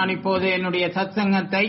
நான் இப்போது என்னுடைய சத்சங்கத்தை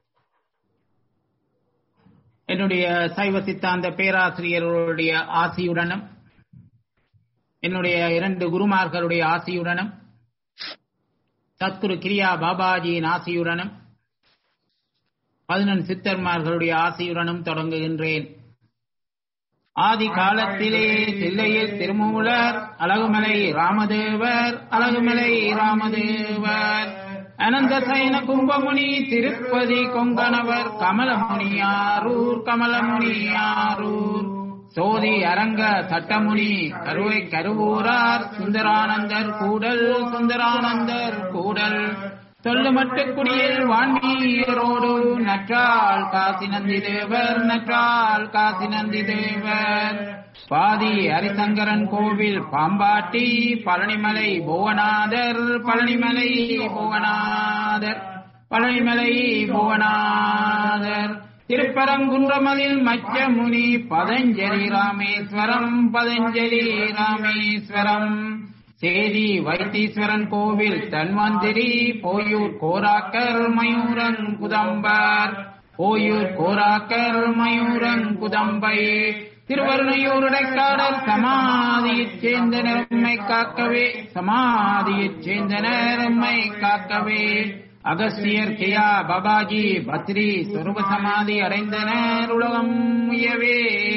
என்னுடைய சைவ சித்தாந்த பேராசிரியர்களுடைய ஆசியுடனும் என்னுடைய இரண்டு குருமார்களுடைய ஆசியுடனும் சத்குரு கிரியா பாபாஜியின் ஆசியுடனும் பதினெண் சித்தர்மார்களுடைய ஆசியுடனும் தொடங்குகின்றேன் ஆதி காலத்திலே தில்லையில் திருமூலர் அழகுமலை ராமதேவர் அழகுமலை ராமதேவர் அனந்த சயன கும்பமுனி திருப்பதி கொங்கணவர் கமலமுனியாரூர் கமலமுனியாரூர் சோதி அரங்க சட்டமுனி கருவை கருவூரார் சுந்தரானந்தர் கூடல் சுந்தரானந்தர் கூடல் சொல்லுமட்டு குடியில் வான்மீரோடு நற்றால் காசி நந்தி தேவர் நற்றால் காசி நந்தி தேவர் பாதி ஹரிசங்கரன் கோவில் பாம்பாட்டி பழனிமலை புவனாதர் பழனிமலை புவனாதர் பழனிமலை புவனாதர் திருப்பரங்குன்றமதில் மச்சமுனி பதஞ்சலி ராமேஸ்வரம் பதஞ்சலி ராமேஸ்வரம் சேதி வைத்தீஸ்வரன் கோவில் தன்வந்திரி போயூர் கோராக்கர் மயூரன் குதம்பர் போயூர் கோராக்கர் மயூரன் குதம்பை திருவருணையூருடைக்காடல் சமாதியைச் சேர்ந்த நிறம்மை காக்கவே சமாதியைச் சேர்ந்த நிறம்மை காக்கவே அகஸ்தியர் கியா பாபாஜி பத்ரி சொருப சமாதி அடைந்தனர் உலகம் உயவே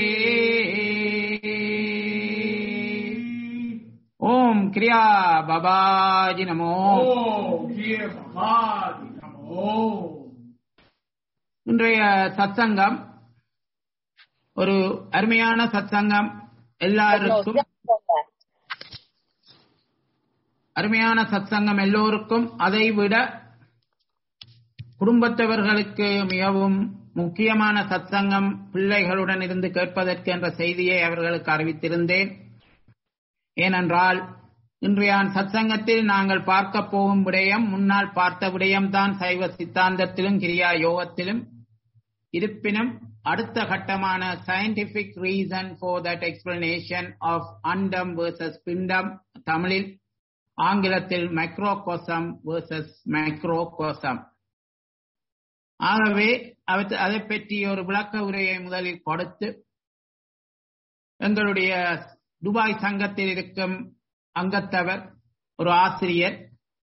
ஓம் கிரியா பாபாஜி நமோ இன்றைய சத்சங்கம் ஒரு அருமையான சத்சங்கம் எல்லாருக்கும் அருமையான சத்சங்கம் எல்லோருக்கும் அதை விட குடும்பத்தவர்களுக்கு மிகவும் முக்கியமான சத்சங்கம் பிள்ளைகளுடன் இருந்து கேட்பதற்கு என்ற செய்தியை அவர்களுக்கு அறிவித்திருந்தேன் ஏனென்றால் இன்றைய சத்சங்கத்தில் நாங்கள் பார்க்க போகும் விடயம் முன்னால் பார்த்த விடயம்தான் சைவ சித்தாந்தத்திலும் கிரியா யோகத்திலும் இருப்பினும் அடுத்த கட்டமான scientific reason for that explanation of அண்டம் வேர்சஸ் பிண்டம் தமிழில் ஆங்கிலத்தில் மைக்ரோகோசம் வேர்சஸ் மைக்ரோகோசம் ஆகவே அதை பற்றி ஒரு விளக்க உரையை முதலில் கொடுத்து எங்களுடைய துபாய் சங்கத்தில் இருக்கும் அங்கத்தவர் ஒரு ஆசிரியர்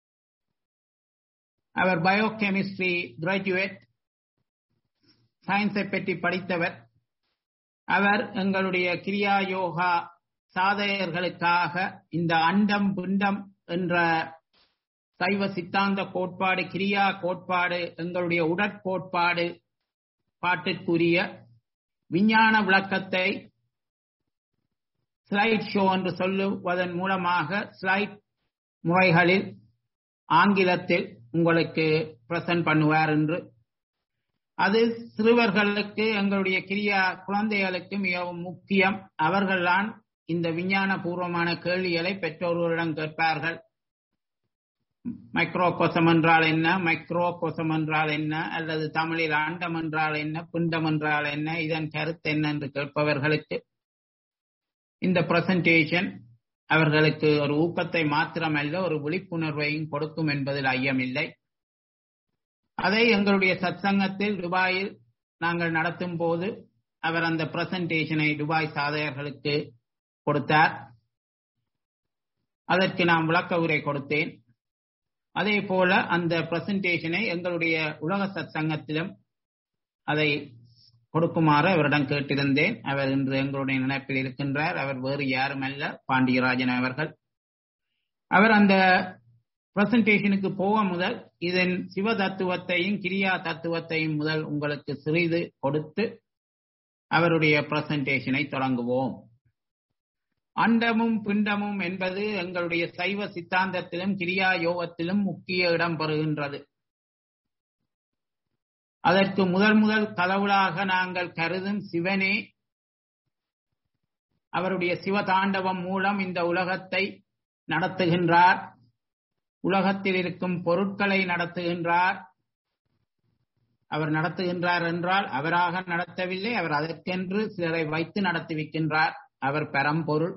அவர் பயோகெமிஸ்ட்ரி கிராஜுவேட் சயின்ஸை பற்றி படித்தவர் அவர் எங்களுடைய கிரியா யோகா சாதகர்களுக்காக இந்த அண்டம் பிண்டம் என்ற சைவ சித்தாந்த கோட்பாடு கிரியா கோட்பாடு எங்களுடைய உடற்கோட்பாடு பாட்டிற்குரிய விஞ்ஞான விளக்கத்தை ஸ்லைட் ஷோ என்று சொல்லுவதன் மூலமாக ஸ்லைட் முறைகளில் ஆங்கிலத்தில் உங்களுக்கு பிரசன்ட் பண்ணுவார் என்று அது சிறுவர்களுக்கு எங்களுடைய கிரியா குழந்தைகளுக்கு மிகவும் முக்கியம் அவர்கள்தான் இந்த விஞ்ஞான பூர்வமான கேள்விகளை பெற்றோர்களிடம் கேட்பார்கள் மைக்ரோ கோசம் என்றால் என்ன மைக்ரோ கோசம் என்றால் என்ன அல்லது தமிழில் அண்டம் என்றால் என்ன பிண்டம் என்றால் என்ன இதன் கருத்து என்ன என்று கேட்பவர்களுக்கு இந்த பிரசன்டேஷன் அவர்களுக்கு ஒரு ஊக்கத்தை மாத்திரமல்ல ஒரு விழிப்புணர்வையும் கொடுக்கும் என்பதில் ஐயமில்லை அதை எங்களுடைய சத்சங்கத்தில் துபாயில் நாங்கள் நடத்தும் போது அவர் அந்த பிரசன்டேஷனை துபாய் சாதகர்களுக்கு கொடுத்தார் அதற்கு நான் விளக்க உரை கொடுத்தேன் அதே போல அந்த பிரசன்டேஷனை எங்களுடைய உலக சத்சங்கத்திலும் அதை கொடுக்குமாறு அவரிடம் கேட்டிருந்தேன் அவர் இன்று எங்களுடைய நினைப்பில் இருக்கின்றார் அவர் வேறு யாரும் அல்ல பாண்டியராஜன் அவர்கள் அவர் அந்த பிரசன்டேஷனுக்கு போக முதல் இதன் சிவ தத்துவத்தையும் கிரியா தத்துவத்தையும் முதல் உங்களுக்கு சிறிது கொடுத்து அவருடைய பிரசன்டேஷனை தொடங்குவோம் அண்டமும் பிண்டமும் என்பது எங்களுடைய சைவ சித்தாந்தத்திலும் கிரியா யோகத்திலும் முக்கிய இடம் பெறுகின்றது அதற்கு முதல் முதல் கடவுளாக நாங்கள் கருதும் சிவனே அவருடைய சிவதாண்டவம் மூலம் இந்த உலகத்தை நடத்துகின்றார் உலகத்தில் இருக்கும் பொருட்களை நடத்துகின்றார் அவர் நடத்துகின்றார் என்றால் அவராக நடத்தவில்லை அவர் அதற்கென்று சிலரை வைத்து நடத்துவிக்கின்றார் அவர் பரம்பொருள்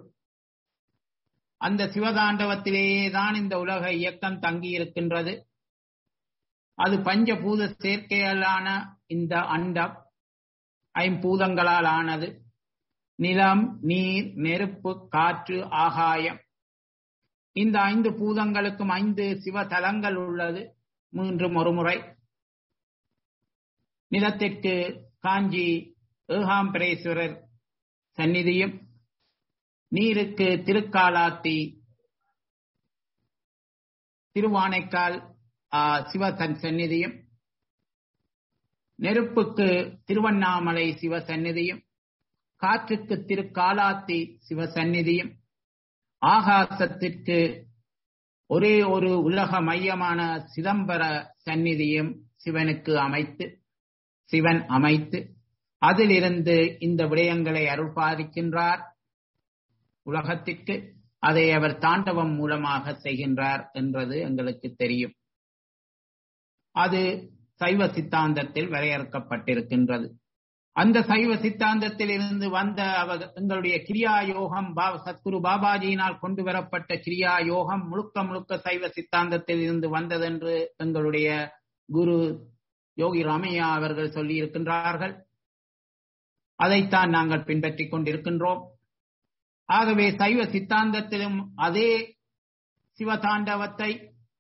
அந்த சிவதாண்டவத்திலேயே தான் இந்த உலக இயக்கம் தங்கி இருக்கின்றது அது பஞ்சபூத சேர்க்கைகளான இந்த அண்டம் ஐம்பூதங்களால் ஆனது நிலம் நீர் நெருப்பு காற்று ஆகாயம் இந்த ஐந்து பூதங்களுக்கும் ஐந்து சிவதலங்கள் உள்ளது மூன்றும் ஒருமுறை நிலத்திற்கு காஞ்சி ஏகாம்பரேஸ்வரர் சந்நிதியும் நீருக்கு திருக்காலாத்தி திருவானைக்கால் சிவ சந்நிதியும் நெருப்புக்கு திருவண்ணாமலை சிவ சந்நிதியும் காற்றுக்கு திருக்காலாத்தி சிவ சந்நிதியும் ஆகாசத்திற்கு ஒரே ஒரு உலக மையமான சிதம்பர சந்நிதியும் சிவனுக்கு அமைத்து சிவன் அமைத்து அதிலிருந்து இந்த விடயங்களை அருள் பாதிக்கின்றார் உலகத்திற்கு அதை அவர் தாண்டவம் மூலமாக செய்கின்றார் என்றது எங்களுக்கு தெரியும் அது சைவ சித்தாந்தத்தில் வரையறுக்கப்பட்டிருக்கின்றது அந்த சைவ சித்தாந்தத்தில் இருந்து வந்த அவர் எங்களுடைய கிரியா யோகம் சத்குரு பாபாஜியினால் கொண்டு வரப்பட்ட கிரியா யோகம் முழுக்க முழுக்க சைவ சித்தாந்தத்தில் இருந்து வந்ததென்று எங்களுடைய குரு யோகி ராமையா அவர்கள் சொல்லி இருக்கின்றார்கள் அதைத்தான் நாங்கள் பின்பற்றிக் கொண்டிருக்கின்றோம் ஆகவே சைவ சித்தாந்தத்திலும் அதே சிவதாண்டவத்தை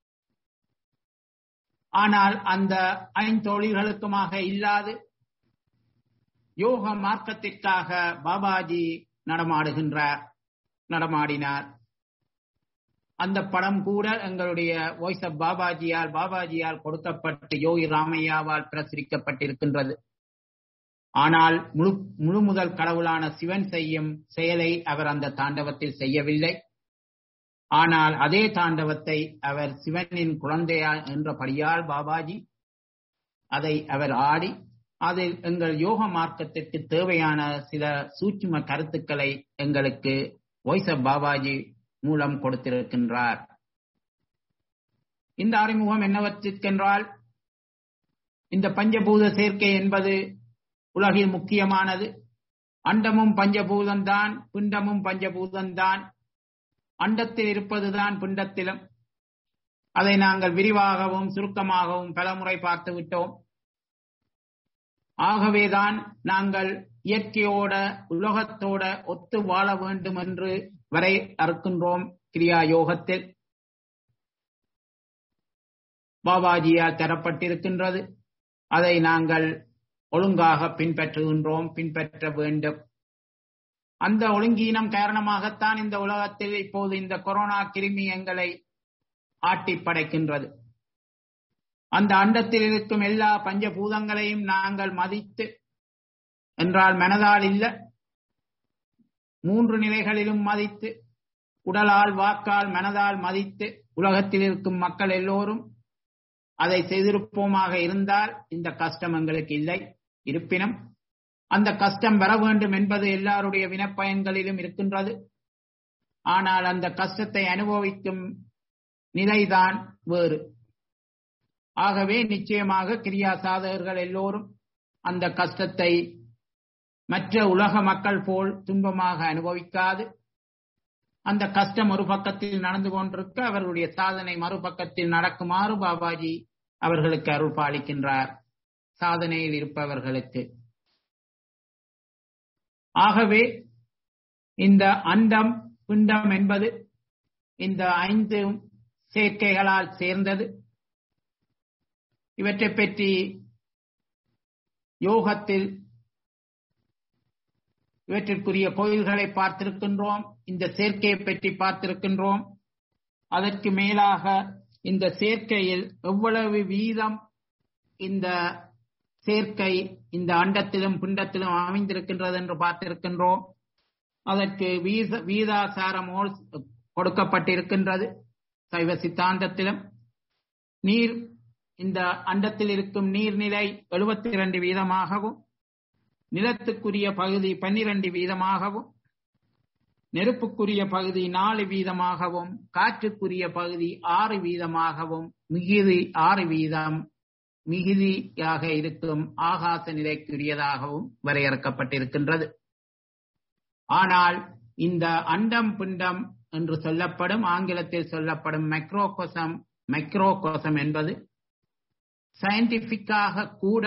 ஆனால் அந்த ஐந்தொழில்களுக்குமாக இல்லாது யோக மார்க்கத்திற்காக பாபாஜி நடமாடுகின்றார் நடமாடினார் அந்த படம் கூட எங்களுடைய வாய்ஸ் ஆஃப் பாபாஜியால் பாபாஜியால் கொடுக்கப்பட்டு யோகி ராமையாவால் பிரசுரிக்கப்பட்டிருக்கின்றது ஆனால் முழு முழு முதல் கடவுளான சிவன் செய்யும் செயலை அவர் அந்த தாண்டவத்தில் செய்யவில்லை ஆனால் அதே தாண்டவத்தை அவர் சிவனின் குழந்தையா என்றபடியால் பாபாஜி அதை அவர் ஆடி அதில் எங்கள் யோக மார்க்கத்திற்கு தேவையான சில சூட்சும கருத்துக்களை எங்களுக்கு வாய்ஸ் ஆஃப் பாபாஜி மூலம் கொடுத்திருக்கின்றார் இந்த அறிமுகம் என்னவற்றிற்கென்றால் இந்த பஞ்சபூத சேர்க்கை என்பது உலகில் முக்கியமானது அண்டமும் பஞ்சபூதம்தான் பிண்டமும் பஞ்சபூதம்தான் அண்டத்தில் இருப்பதுதான் பிண்டத்திலும் அதை நாங்கள் விரிவாகவும் சுருக்கமாகவும் பலமுறை பார்த்து விட்டோம் ஆகவேதான் நாங்கள் இயற்கையோட உலகத்தோட ஒத்து வாழ வேண்டும் என்று வரை அறுக்கின்றோம் கிரியா யோகத்தில் பாபாஜியால் தரப்பட்டிருக்கின்றது அதை நாங்கள் ஒழுங்காக பின்பற்றுகின்றோம் பின்பற்ற வேண்டும் அந்த ஒழுங்கீனம் காரணமாகத்தான் இந்த உலகத்தில் இப்போது இந்த கொரோனா கிருமி எங்களை ஆட்டி படைக்கின்றது அந்த அண்டத்தில் இருக்கும் எல்லா பஞ்சபூதங்களையும் நாங்கள் மதித்து என்றால் மனதால் இல்ல மூன்று நிலைகளிலும் மதித்து உடலால் வாக்கால் மனதால் மதித்து உலகத்தில் இருக்கும் மக்கள் எல்லோரும் அதை செய்திருப்போமாக இருந்தால் இந்த கஷ்டம் எங்களுக்கு இல்லை இருப்பினும் அந்த கஷ்டம் வர வேண்டும் என்பது எல்லாருடைய வினப்பயன்களிலும் இருக்கின்றது ஆனால் அந்த கஷ்டத்தை அனுபவிக்கும் நிலைதான் வேறு ஆகவே நிச்சயமாக கிரியா சாதகர்கள் எல்லோரும் அந்த கஷ்டத்தை மற்ற உலக மக்கள் போல் துன்பமாக அனுபவிக்காது அந்த கஷ்டம் ஒரு பக்கத்தில் நடந்து கொண்டிருக்க அவர்களுடைய சாதனை மறுபக்கத்தில் நடக்குமாறு பாபாஜி அவர்களுக்கு அருள் பாலிக்கின்றார் சாதனையில் இருப்பவர்களுக்கு ஆகவே இந்த அண்டம் பிண்டம் என்பது இந்த ஐந்து சேர்க்கைகளால் சேர்ந்தது இவற்றை பற்றி யோகத்தில் இவற்றிற்குரிய கோயில்களை பார்த்திருக்கின்றோம் இந்த சேர்க்கையை பற்றி பார்த்திருக்கின்றோம் அதற்கு மேலாக இந்த சேர்க்கையில் எவ்வளவு வீதம் இந்த சேர்க்கை இந்த அண்டத்திலும் பிண்டத்திலும் அமைந்திருக்கின்றது என்று பார்த்திருக்கின்றோம் அதற்கு வீச வீதாசாரமோல் கொடுக்கப்பட்டிருக்கின்றது சைவ சித்தாந்தத்திலும் நீர் இந்த அண்டத்தில் இருக்கும் நீர்நிலை எழுபத்தி இரண்டு வீதமாகவும் நிலத்துக்குரிய பகுதி பன்னிரண்டு வீதமாகவும் நெருப்புக்குரிய பகுதி நாலு வீதமாகவும் காற்றுக்குரிய பகுதி ஆறு வீதமாகவும் மிகுதி ஆறு வீதம் மிகுதியாக இருக்கும் ஆகாச நிலைக்குரியதாகவும் வரையறுக்கப்பட்டிருக்கின்றது ஆனால் இந்த அண்டம் பிண்டம் என்று சொல்லப்படும் ஆங்கிலத்தில் சொல்லப்படும் மைக்ரோகோசம் மைக்ரோகோசம் என்பது சயின்டிபிக்காக கூட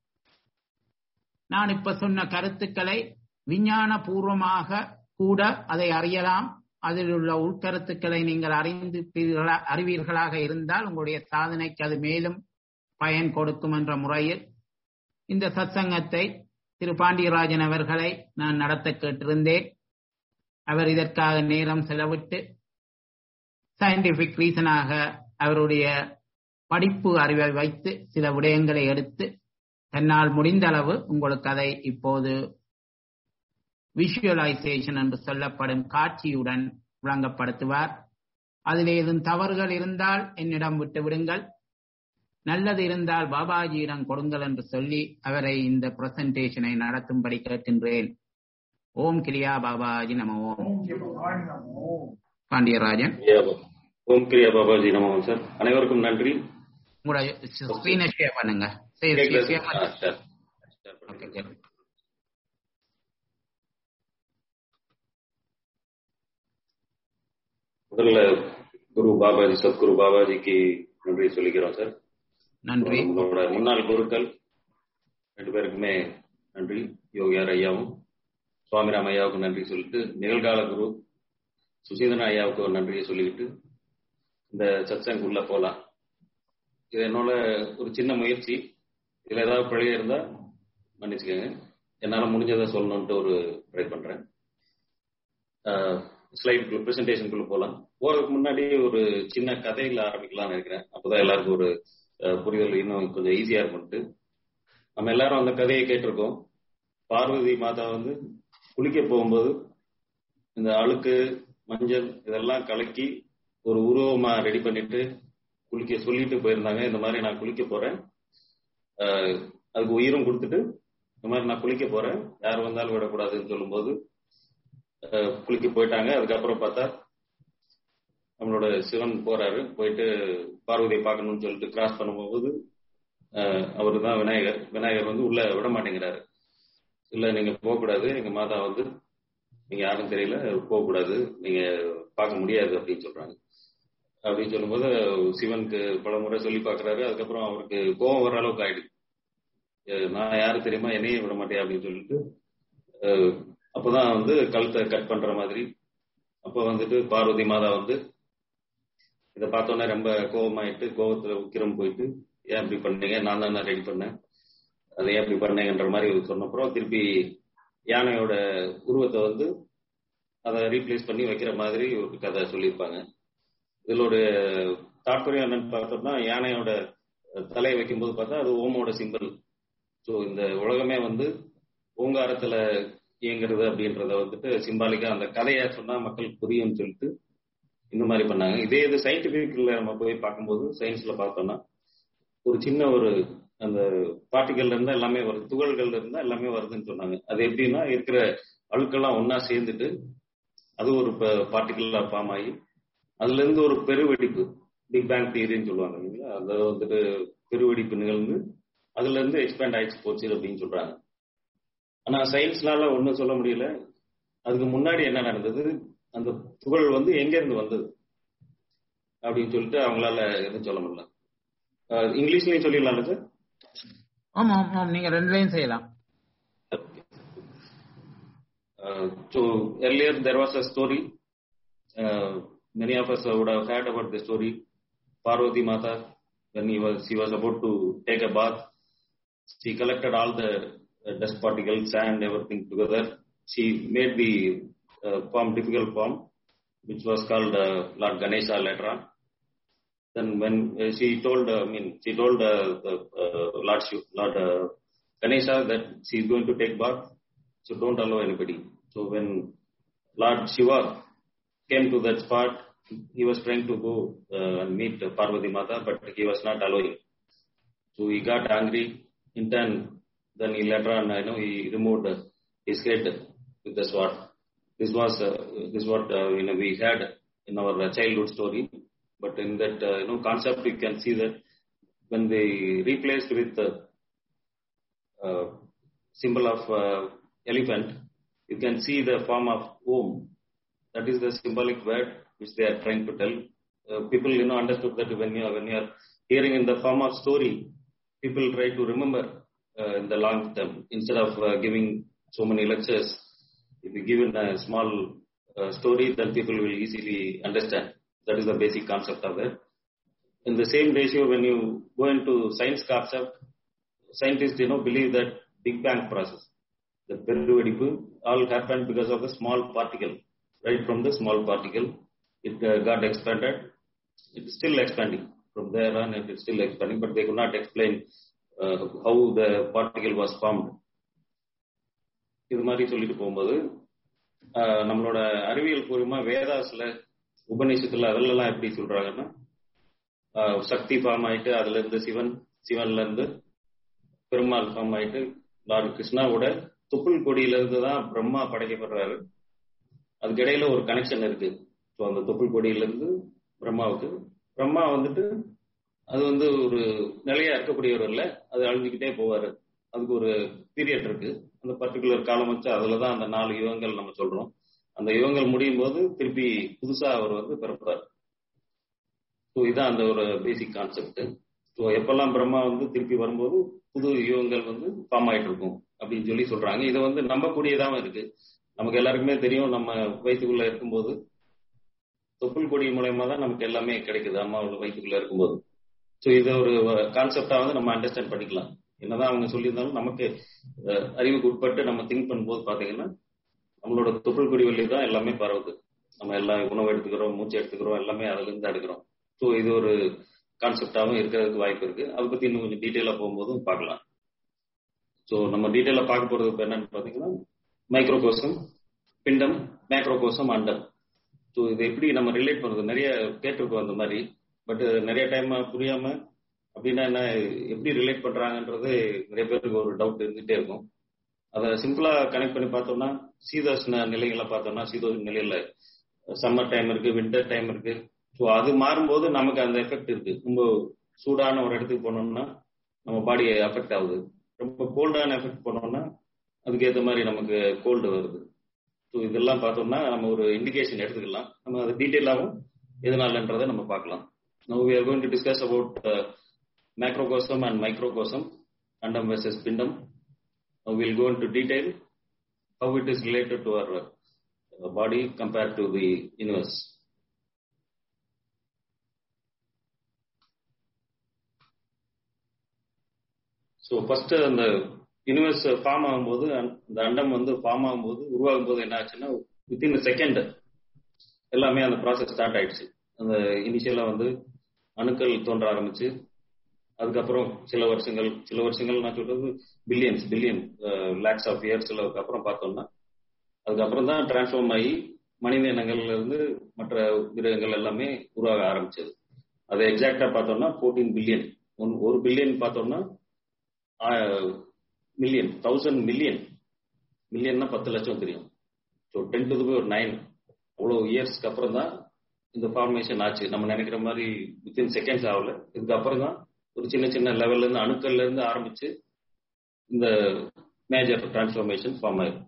நான் இப்ப சொன்ன கருத்துக்களை விஞ்ஞான பூர்வமாக கூட அதை அறியலாம் அதில் உள்ள உள்கருத்துக்களை நீங்கள் அறிந்து அறிவீர்களாக இருந்தால் உங்களுடைய சாதனைக்கு அது மேலும் பயன் கொடுக்கும் என்ற முறையில் இந்த சத்சங்கத்தை திரு பாண்டியராஜன் அவர்களை நான் நடத்த கேட்டிருந்தேன் அவர் இதற்காக நேரம் செலவிட்டு சயின்டிபிக் ரீசனாக அவருடைய படிப்பு அறிவை வைத்து சில விடயங்களை எடுத்து தன்னால் முடிந்த அளவு உங்களுக்கு அதை இப்போது விஷுவலைசேஷன் என்று சொல்லப்படும் காட்சியுடன் விளங்கப்படுத்துவார் அதில் ஏதும் தவறுகள் இருந்தால் என்னிடம் விட்டு விடுங்கள் நல்லது இருந்தால் பாபாஜியிடம் கொடுங்கள் என்று சொல்லி அவரை இந்த பிரசன்டேஷனை நடத்தும்படி கேட்கின்றேன் ஓம் கிரியா பாபாஜி நம ஓம் பாண்டியராஜன் ஓம் கிரியா பாபாஜி நமோ சார் அனைவருக்கும் நன்றி உங்களோட ஸ்கிரீனை ஷேர் பண்ணுங்க சரி, கேக்குதா share சார்? ஆ, பண்ணுங்க. Sir sir, Okay, good. முதல்ல குரு பாபாஜி சத்குரு பாபாஜிக்கு நன்றி சொல்லிக்கிறோம் சார் நன்றி உங்களோட முன்னாள் குருக்கள் ரெண்டு பேருக்குமே நன்றி யோகியார் ஐயாவும் சுவாமிராம் ஐயாவுக்கும் நன்றி சொல்லிட்டு நிகழ்கால குரு சுசீந்திரன் ஐயாவுக்கு ஒரு நன்றியை சொல்லிக்கிட்டு இந்த சத்சங் உள்ள போலாம் இது என்னோட ஒரு சின்ன முயற்சி இதுல ஏதாவது பிழை இருந்தா மன்னிச்சுக்கோங்க என்னால முடிஞ்சதை சொல்லணும்ட்டு ஒரு ட்ரை பண்றேன் ஸ்லைட் பிரசன்டேஷனுக்குள்ள போலாம் போறதுக்கு முன்னாடி ஒரு சின்ன கதையில ஆரம்பிக்கலாம்னு இருக்கிறேன் அப்பதான் எல்லாருக்கும் ஒரு அஹ், புரிதல் இன்னும் கொஞ்சம் ஈஸியா இருக்கும்ட்டு நம்ம எல்லாரும் அந்த கதையை கேட்டிருக்கோம் பார்வதி மாதா வந்து குளிக்க போகும்போது இந்த அழுக்கு மஞ்சள் இதெல்லாம் கலக்கி ஒரு உருவமா ரெடி பண்ணிட்டு குளிக்க சொல்லிட்டு போயிருந்தாங்க இந்த மாதிரி நான் குளிக்க போறேன் அஹ், அதுக்கு உயிரும் கொடுத்துட்டு இந்த மாதிரி நான் குளிக்க போறேன் யார் வந்தாலும் விடக்கூடாதுன்னு சொல்லும்போது அஹ், குளிக்க போயிட்டாங்க அதுக்கப்புறம் பார்த்தா நம்மளோட சிவன் போறாரு போயிட்டு பார்வதியை பார்க்கணும்னு சொல்லிட்டு கிராஸ் பண்ணும்போது அவரு தான் விநாயகர் விநாயகர் வந்து உள்ள விட மாட்டேங்கிறாரு இல்ல நீங்க போகக்கூடாது எங்க மாதா வந்து நீங்க யாரும் தெரியல போகக்கூடாது நீங்க பார்க்க முடியாது அப்படின்னு சொல்றாங்க அப்படின்னு சொல்லும்போது சிவனுக்கு பல முறை சொல்லி பார்க்கறாரு அதுக்கப்புறம் அவருக்கு கோபம் வர அளவுக்கு ஆயிடுது அஹ் நான் யாரு தெரியுமா என்னையும் விட மாட்டேன் அப்படின்னு சொல்லிட்டு அஹ் அப்பதான் வந்து கழுத்தை கட் பண்ற மாதிரி அப்ப வந்துட்டு பார்வதி மாதா வந்து இதை பார்த்தோன்னே ரொம்ப கோபமாயிட்டு கோபத்துல உக்கிரம் போயிட்டு ஏன் இப்படி பண்ணீங்க நான் தான் ரெடி பண்ணேன் அதை ஏன் இப்படி பண்ணீங்கன்ற மாதிரி சொன்னப்புறம் திருப்பி யானையோட உருவத்தை வந்து அதை ரீப்ளேஸ் பண்ணி வைக்கிற மாதிரி ஒரு கதை சொல்லியிருப்பாங்க இதுல ஒரு தாற்பயம் என்னன்னு பார்த்தோம்னா யானையோட தலையை வைக்கும்போது பார்த்தா அது ஓமோட சிம்பிள் ஸோ இந்த உலகமே வந்து ஓங்காரத்துல இயங்குறது அப்படின்றத வந்துட்டு சிம்பாலிக்கா அந்த கதையை சொன்னா மக்களுக்கு புரியும்னு சொல்லிட்டு இந்த மாதிரி பண்ணாங்க இதே இது சயின்டிபிக்ல நம்ம போய் பார்க்கும்போது சயின்ஸ்ல பார்த்தோம்னா ஒரு சின்ன ஒரு அந்த பார்ட்டிகள்ல இருந்தா எல்லாமே வருது துகள்கள்ல இருந்தா எல்லாமே வருதுன்னு சொன்னாங்க அது எப்படின்னா இருக்கிற அழுக்கெல்லாம் ஒன்னா சேர்ந்துட்டு அது ஒரு பார்ட்டிகலா ஃபார்ம் ஆகி அதுல இருந்து ஒரு பெருவெடிப்பு பிக் பேங் தியரின்னு சொல்லுவாங்க இல்லைங்களா அது வந்துட்டு பெருவெடிப்பு நிகழ்ந்து அதுல இருந்து எக்ஸ்பேண்ட் ஆயிடுச்சு போச்சு அப்படின்னு சொல்றாங்க ஆனா சயின்ஸ்னால ஒண்ணும் சொல்ல முடியல அதுக்கு முன்னாடி என்ன நடந்தது அந்த துகள் வந்து எங்க இருந்து வந்தது அப்படின்னு சொல்லிட்டு அவங்களால எதுவும் சொல்ல முடியல அஹ் இங்கிலீஷ்லயும் சொல்லிடலாம்ல சார் ஆமா ஆமா நீங்க ரெண்டுலையும் செய்யலாம் Uh, so earlier there was a story. Uh, many of us would have heard about the story. Parvati Mata, when he was she was about to take a bath, she collected all the uh, dust particles, sand, everything together. She made the uh, form, difficult form, which was called uh, Lord Ganesha later on. Then when uh, she told, uh, I mean, she told uh, the, uh, Lord, Shiv, Lord uh, Ganesha that she is going to take bath, so don't allow anybody. So when Lord Shiva came to that spot, he was trying to go uh, and meet Parvati Mata, but he was not allowing. So he got angry. In turn, then he later on, I know, he removed uh, his head with the sword. This was uh, this is what uh, you know we had in our uh, childhood story. But in that uh, you know concept, you can see that when they replaced with the uh, symbol of uh, elephant, you can see the form of Om. That is the symbolic word which they are trying to tell. Uh, people, you know, understood that when you are, when you are hearing in the form of story, people try to remember uh, in the long term instead of uh, giving so many lectures. If you give in a small uh, story, then people will easily understand. That is the basic concept of it. In the same ratio, when you go into science concept, scientists you know believe that Big Bang process, the பெருவெடிப்பு all happened because of the small particle, right from the small particle, it uh, got expanded. It's still expanding from there on. It is still expanding, but they could not explain uh, how the particle was formed. இது மாதிரி சொல்லிட்டு போகும்போது ஆஹ், நம்மளோட அறிவியல் பூர்வமா வேதாஸ்ல உபநிஷத்துல அதெல்லாம் எப்படி சொல்றாங்கன்னா ஆஹ், சக்தி ஃபார்ம் ஆயிட்டு அதுல இருந்து சிவன் சிவன்ல இருந்து பெருமாள் ஃபார்ம் ஆயிட்டு லார்டு கிருஷ்ணாவோட துப்புள் கொடியில இருந்து தான் பிரம்மா படைக்கப்படுறாரு அதுக்கு இடையில ஒரு கனெக்ஷன் இருக்கு ஸோ அந்த தொப்புள் கொடியில இருந்து பிரம்மாவுக்கு பிரம்மா வந்துட்டு அது வந்து ஒரு நிலையா இருக்கக்கூடியவர் இல்ல அது அழிஞ்சுக்கிட்டே போவாரு அதுக்கு ஒரு பீரியட் இருக்கு அந்த பர்டிகுலர் காலம் வச்சு அதுலதான் அந்த நாலு யுகங்கள் நம்ம சொல்றோம் அந்த யுகங்கள் முடியும் போது திருப்பி புதுசா அவர் வந்து பிறப்புறாரு ஸோ இதான் அந்த ஒரு பேசிக் கான்செப்ட் ஸோ எப்பெல்லாம் பிரம்மா வந்து திருப்பி வரும்போது புது யுகங்கள் வந்து ஃபார்ம் ஆயிட்டு இருக்கும் அப்படின்னு சொல்லி சொல்றாங்க இதை வந்து நம்பக்கூடியதாகவும் இருக்கு நமக்கு எல்லாருக்குமே தெரியும் நம்ம வயிற்றுக்குள்ள இருக்கும்போது தொப்புள் கொடி மூலயமா தான் நமக்கு எல்லாமே கிடைக்குது அம்மாவோட வயிற்றுக்குள்ள இருக்கும்போது ஸோ இதை ஒரு கான்செப்டா வந்து நம்ம அண்டர்ஸ்டாண்ட் பண்ணிக்கலாம் என்னதான் அவங்க சொல்லியிருந்தாலும் நமக்கு அஹ், அறிவுக்கு உட்பட்டு நம்ம திங்க் பண்ணும்போது பாத்தீங்கன்னா நம்மளோட தொப்புள் கொடி வழி தான் எல்லாமே பரவுது நம்ம எல்லாம் உணவு எடுத்துக்கிறோம் மூச்சு எடுத்துக்கிறோம் எல்லாமே அதுல இருந்து எடுக்கிறோம் ஸோ இது ஒரு கான்செப்டாகவும் இருக்கிறதுக்கு வாய்ப்பு இருக்கு அதை பத்தி இன்னும் கொஞ்சம் டீட்டெயிலா போகும்போதும் பார்க்கலாம் ஸோ நம்ம டீட்டெயிலா பார்க்க போறது இப்ப என்னன்னு பாத்தீங்கன்னா மைக்ரோகோசம் பிண்டம் மேக்ரோகோசம் அண்டம் ஸோ இது எப்படி நம்ம ரிலேட் பண்றது நிறைய கேட்டிருக்கோம் அந்த மாதிரி பட் நிறைய டைம் புரியாம அப்படின்னா என்ன எப்படி ரிலேட் பண்றாங்கன்றது நிறைய பேருக்கு ஒரு டவுட் இருந்துகிட்டே இருக்கும் அதை சிம்பிளா கனெக்ட் பண்ணி பார்த்தோம்னா சீதோஷ்ண நிலைகளை பார்த்தோம்னா சீதோஷ்ண நிலையில சம்மர் டைம் இருக்கு வின்டர் டைம் இருக்கு ஸோ அது மாறும்போது நமக்கு அந்த எஃபெக்ட் இருக்கு ரொம்ப சூடான ஒரு இடத்துக்கு போனோம்னா நம்ம பாடி அஃபெக்ட் ஆகுது ரொம்ப கோல்டான எஃபெக்ட் போனோம்னா அதுக்கு ஏற்ற மாதிரி நமக்கு கோல்டு வருது ஸோ இதெல்லாம் பார்த்தோம்னா நம்ம ஒரு இண்டிகேஷன் எடுத்துக்கலாம் நம்ம அது டீட்டெயிலாகவும் எதனாலன்றதை நம்ம பார்க்கலாம் Now we are going to discuss about uh, macrocosm and microcosm, andam versus pindam. Now we'll go into detail how it is related to our uh, body compared to the universe. So first அந்த universe form ஆகும்போது அந்த அண்டம் வந்து form ஆகும்போது உருவாகும் போது என்ன ஆச்சுன்னா வித்தின் செகண்ட் எல்லாமே அந்த ப்ராசஸ் ஸ்டார்ட் ஆயிடுச்சு அந்த இனிஷியலா வந்து அணுக்கள் தோன்ற ஆரம்பிச்சு அதுக்கப்புறம் சில வருஷங்கள் சில வருஷங்கள் நான் சொல்றது பில்லியன்ஸ் பில்லியன் லேக்ஸ் ஆஃப் இயர்ஸ்ல அப்புறம் பார்த்தோம்னா அதுக்கப்புறம் தான் டிரான்ஸ்ஃபார்ம் ஆகி மனித இனங்கள்ல இருந்து மற்ற மிருகங்கள் எல்லாமே உருவாக ஆரம்பிச்சது அதை எக்ஸாக்டா பார்த்தோம்னா ஃபோர்டீன் பில்லியன் ஒரு பில்லியன் பார்த்தோம்னா மில்லியன் தௌசண்ட் மில்லியன் மில்லியன்னா பத்து லட்சம் தெரியும் ஸோ டென் டு ஒரு நைன் அவ்வளோ இயர்ஸ்க்கு அப்புறம் தான் இந்த ஃபார்மேஷன் ஆச்சு நம்ம நினைக்கிற மாதிரி வித்தின் செகண்ட்ஸ் ஆகல இதுக்கப்புறம் தான் ஒரு சின்ன சின்ன லெவல்ல இருந்து அணுக்கள்ல இருந்து ஆரம்பிச்சு இந்த மேஜர் டிரான்ஸ்ஃபார்மேஷன் ஃபார்ம் ஆயிரும்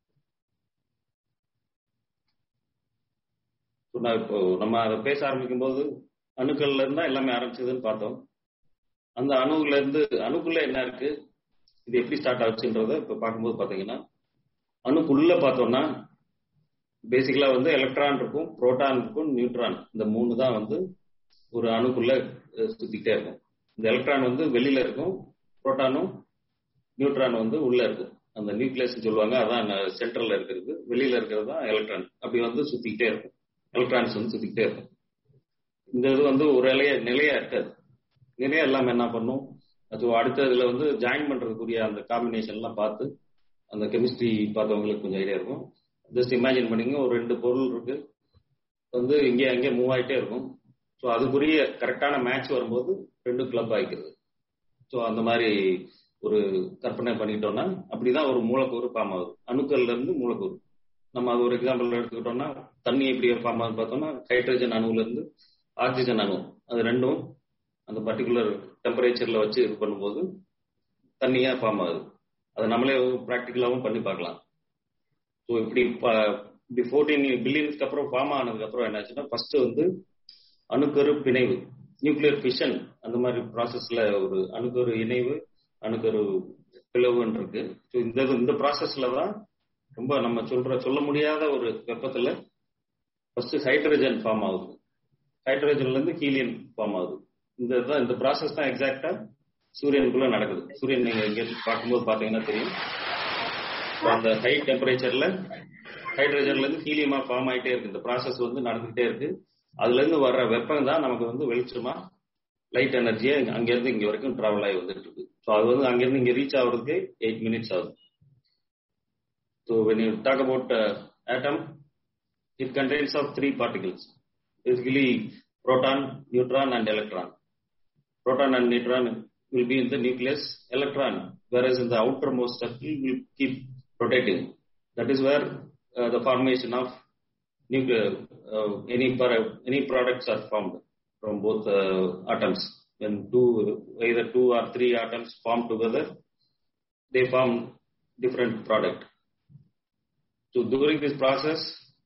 நான் இப்போ நம்ம அதை பேச ஆரம்பிக்கும் போது அணுக்கள்ல இருந்தா எல்லாமே ஆரம்பிச்சதுன்னு பார்த்தோம் அந்த அணுகுல இருந்து அணுக்குள்ள என்ன இருக்கு இது எப்படி ஸ்டார்ட் ஆச்சுன்றத இப்ப பார்க்கும்போது பாத்தீங்கன்னா அணுக்குள்ள பார்த்தோம்னா பேசிக்கலா வந்து எலக்ட்ரான் இருக்கும் புரோட்டான் இருக்கும் நியூட்ரான் இந்த மூணு தான் வந்து ஒரு அணுக்குள்ள சுத்திக்கிட்டே இருக்கும் இந்த எலக்ட்ரான் வந்து வெளியில இருக்கும் புரோட்டானும் நியூட்ரான் வந்து உள்ள இருக்கும் அந்த நியூக்ளியஸ் சொல்லுவாங்க அதான் சென்ட்ரல்ல இருக்கிறது வெளியில இருக்கிறது தான் எலக்ட்ரான் அப்படி வந்து சுத்திக்கிட்டே இருக்கும் எலக்ட்ரான்ஸ் வந்து சுத்திக்கிட்டே இருக்கும் இந்த இது வந்து ஒரு நிலைய நிலையா இருக்காது நிலையா இல்லாம என்ன பண்ணும் அது அடுத்த இதுல வந்து ஜாயின் பண்றதுக்குரிய அந்த காம்பினேஷன் எல்லாம் பார்த்து அந்த கெமிஸ்ட்ரி பார்த்தவங்களுக்கு கொஞ்சம் ஐடியா இருக்கும் ஜஸ்ட் இமேஜின் பண்ணிங்க ஒரு ரெண்டு பொருள் இருக்கு வந்து இங்கே அங்கே மூவ் ஆகிட்டே இருக்கும் ஸோ அதுக்குரிய கரெக்டான மேட்ச் வரும்போது ரெண்டும் கிளப் ஆகிக்கிறது ஸோ அந்த மாதிரி ஒரு கற்பனை பண்ணிட்டோம்னா அப்படிதான் ஒரு மூலக்கூறு ஃபார்ம் ஆகுது அணுக்கள்ல இருந்து மூலக்கூறு நம்ம அது ஒரு எக்ஸாம்பிள் எடுத்துக்கிட்டோம்னா தண்ணி எப்படி ஃபார்ம் ஆகுது பார்த்தோம்னா ஹைட்ரஜன் அணுல இருந்து ஆக்சிஜன் அணு அது ரெண்டும் அந்த பர்டிகுலர் டெம்பரேச்சர்ல வச்சு இது பண்ணும்போது தண்ணியா ஃபார்ம் ஆகுது அதை நம்மளே ப்ராக்டிக்கலாகவும் பண்ணி பார்க்கலாம் ஸோ இப்படி இப்படி ஃபோர்டீன் பில்லியன்ஸ்க்கு அப்புறம் ஃபார்ம் ஆனதுக்கு அப்புறம் என்னாச்சுன்னா ஃபர்ஸ்ட் வந்து அணுக்கரு பிணைவு நியூக்ளியர் ஃபிஷன் அந்த மாதிரி ப்ராசஸ்ல ஒரு அணுக்கரு இணைவு அணுக்கரு பிளவுன்னு இருக்கு ஸோ இந்த இந்த ப்ராசஸ்ல தான் ரொம்ப நம்ம சொல்ற சொல்ல முடியாத ஒரு வெப்பத்துல ஃபர்ஸ்ட் ஹைட்ரஜன் ஃபார்ம் ஆகுது ஹைட்ரஜன்ல இருந்து ஹீலியம் ஃபார்ம் ஆகுது இந்த தான் இந்த ப்ராசஸ் தான் எக்ஸாக்டா சூரியனுக்குள்ள நடக்குது சூரியன் நீங்க இங்க பார்க்கும்போது பாத்தீங்கன்னா தெரியும் அந்த ஹை டெம்பரேச்சர்ல ஹைட்ரஜன்ல இருந்து ஹீலியமா ஃபார்ம் ஆயிட்டே இருக்கு இந்த ப்ராசஸ் வந்து நடந்துகிட்டே இருக்கு அதுல இருந்து வர்ற வெப்பம் தான் நமக்கு வந்து வெளிச்சமா லைட் எனர்ஜியா அங்க இருந்து இங்க வரைக்கும் டிராவல் ஆகி வந்துட்டு இருக்கு ஸோ அது வந்து அங்க இருந்து இங்க ரீச் ஆகுறதுக்கு எயிட் மினிட்ஸ் ஆகுது so when you talk about atom it contains of three particles basically proton, neutron, and electron. Proton and neutron will be in the nucleus, electron, whereas in the outermost circle will keep rotating. That is where uh, the formation of nuclear, uh, any, any products are formed from both uh, atoms. When two, either two or three atoms form together, they form different product. So during this process,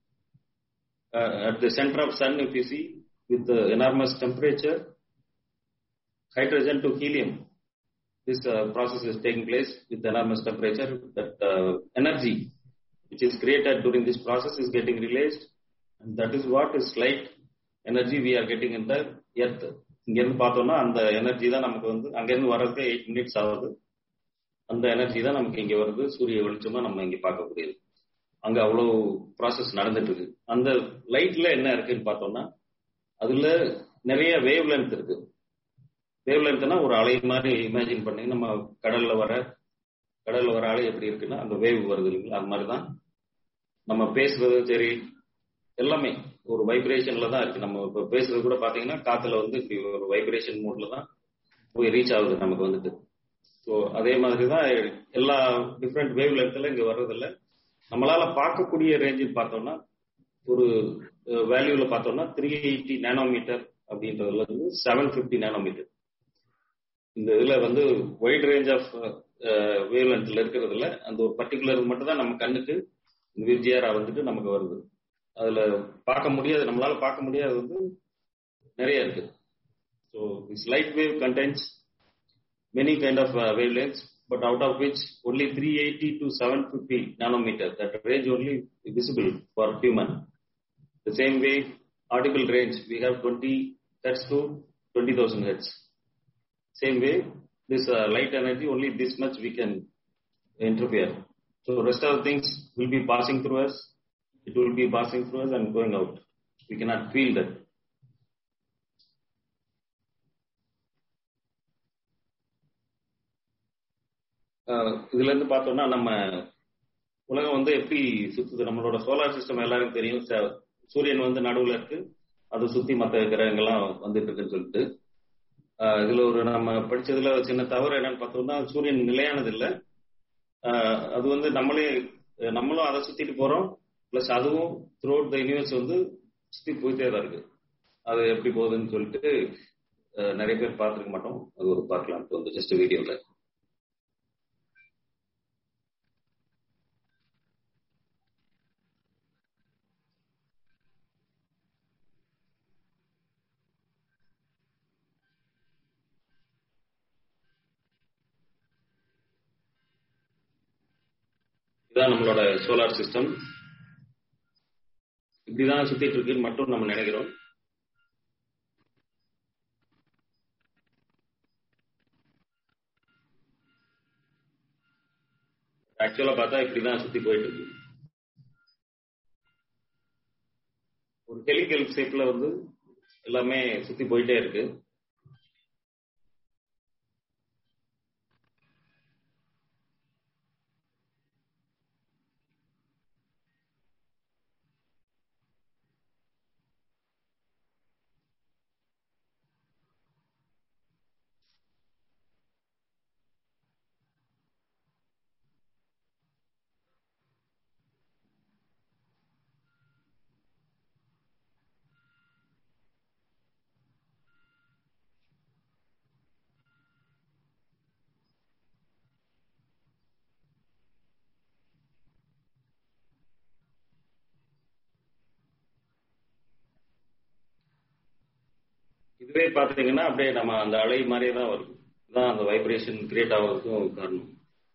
at the center of sun, if you see, with the enormous temperature, hydrogen to helium. This uh, process is taking place with enormous temperature. That uh, energy which is created during this process is getting released, and that is what is light energy we are getting in the earth. இங்கேருந்து பார்த்தோம்னா அந்த energy தான் நமக்கு வந்து அங்கேருந்து வர்றதுக்கு eight minutes ஆகுது அந்த எனர்ஜி தான் நமக்கு இங்க வருது சூரிய வெளிச்சமா நம்ம இங்க பார்க்கக்கூடியது அங்க அவ்வளவு ப்ராசஸ் நடந்துட்டு இருக்கு அந்த லைட்ல என்ன இருக்குன்னு பார்த்தோம்னா அதுல நிறைய வேவ் லென்த் இருக்கு வேவ் லென்த்னா ஒரு அலை மாதிரி இமேஜின் பண்ணி நம்ம கடல்ல வர கடல்ல வர அலை எப்படி இருக்குன்னா அந்த வேவ் வருது இல்லைங்களா அது மாதிரி தான் நம்ம பேசுறது சரி எல்லாமே ஒரு வைப்ரேஷன்ல தான் இருக்கு நம்ம இப்போ பேசுறது கூட பாத்தீங்கன்னா காத்துல வந்து இப்படி ஒரு வைப்ரேஷன் மூட்ல தான் போய் ரீச் ஆகுது நமக்கு வந்துட்டு ஸோ அதே மாதிரி தான் எல்லா டிஃப்ரெண்ட் வேவ் லென்த்ல இங்க வர்றதில்ல நம்மளால பார்க்கக்கூடிய ரேஞ்சுன்னு பார்த்தோம்னா ஒரு வேல்யூல பார்த்தோம்னா த்ரீ எயிட்டி நேனோமீட்டர் அப்படின்றதுல இருந்து செவன் பிப்டி நேனோமீட்டர் இந்த இதுல வந்து ஒயிட் ரேஞ்ச் ஆஃப் வேவ் லென்த்ல இருக்கிறதுல அந்த ஒரு பர்டிகுலர் மட்டும் தான் நம்ம கண்ணுக்கு விஜிஆரா வந்துட்டு நமக்கு வருது அதுல பார்க்க முடியாது நம்மளால பார்க்க முடியாது வந்து நிறைய இருக்கு so this light wave contains many kind of wavelengths but out of which only 380 to 750 nanometer, that range only visible for human. The same way, audible range, we have 20 hertz to 20,000 hertz. Same way, this uh, light energy, only this much we can interfere. So rest of the things will be passing through us. It will be passing through us and going out. We cannot feel that. இதுல இருந்து பார்த்தோம்னா நம்ம உலகம் வந்து எப்படி சுத்துது நம்மளோட solar system எல்லாருக்கும் தெரியும் சூரியன் வந்து நடுவுல இருக்கு அதை சுத்தி மற்ற கிரகங்கள்லாம் வந்துட்டு இருக்குன்னு சொல்லிட்டு இதுல ஒரு நம்ம படிச்சதுல சின்ன தவறு என்னன்னு பார்த்தோம்னா சூரியன் நிலையானது இல்லை அது வந்து நம்மளே நம்மளும் அதை சுத்திட்டு போறோம் பிளஸ் அதுவும் த்ரூ அவுட் த யூனிவர்ஸ் வந்து சுத்தி போயிட்டே தான் இருக்கு அது எப்படி போகுதுன்னு சொல்லிட்டு நிறைய பேர் பார்த்துருக்க மாட்டோம் அது ஒரு பார்க்கலாம் வந்து ஜஸ்ட் வீடியோல இதுதான் நம்மளோட சோலார் சிஸ்டம் இப்படிதான் சுத்திட்டு இருக்குன்னு மட்டும் நம்ம நினைக்கிறோம் ஆக்சுவலா பார்த்தா இப்படிதான் சுத்தி போயிட்டு இருக்கு ஒரு ஹெலிகல் ஷேப்ல வந்து எல்லாமே சுத்தி போயிட்டே இருக்கு இதுவே பாத்தீங்கன்னா அப்படியே நம்ம அந்த அலை மாதிரியே தான் வருது இதுதான் அந்த வைப்ரேஷன் கிரியேட் ஆகிறதுக்கும் காரணம்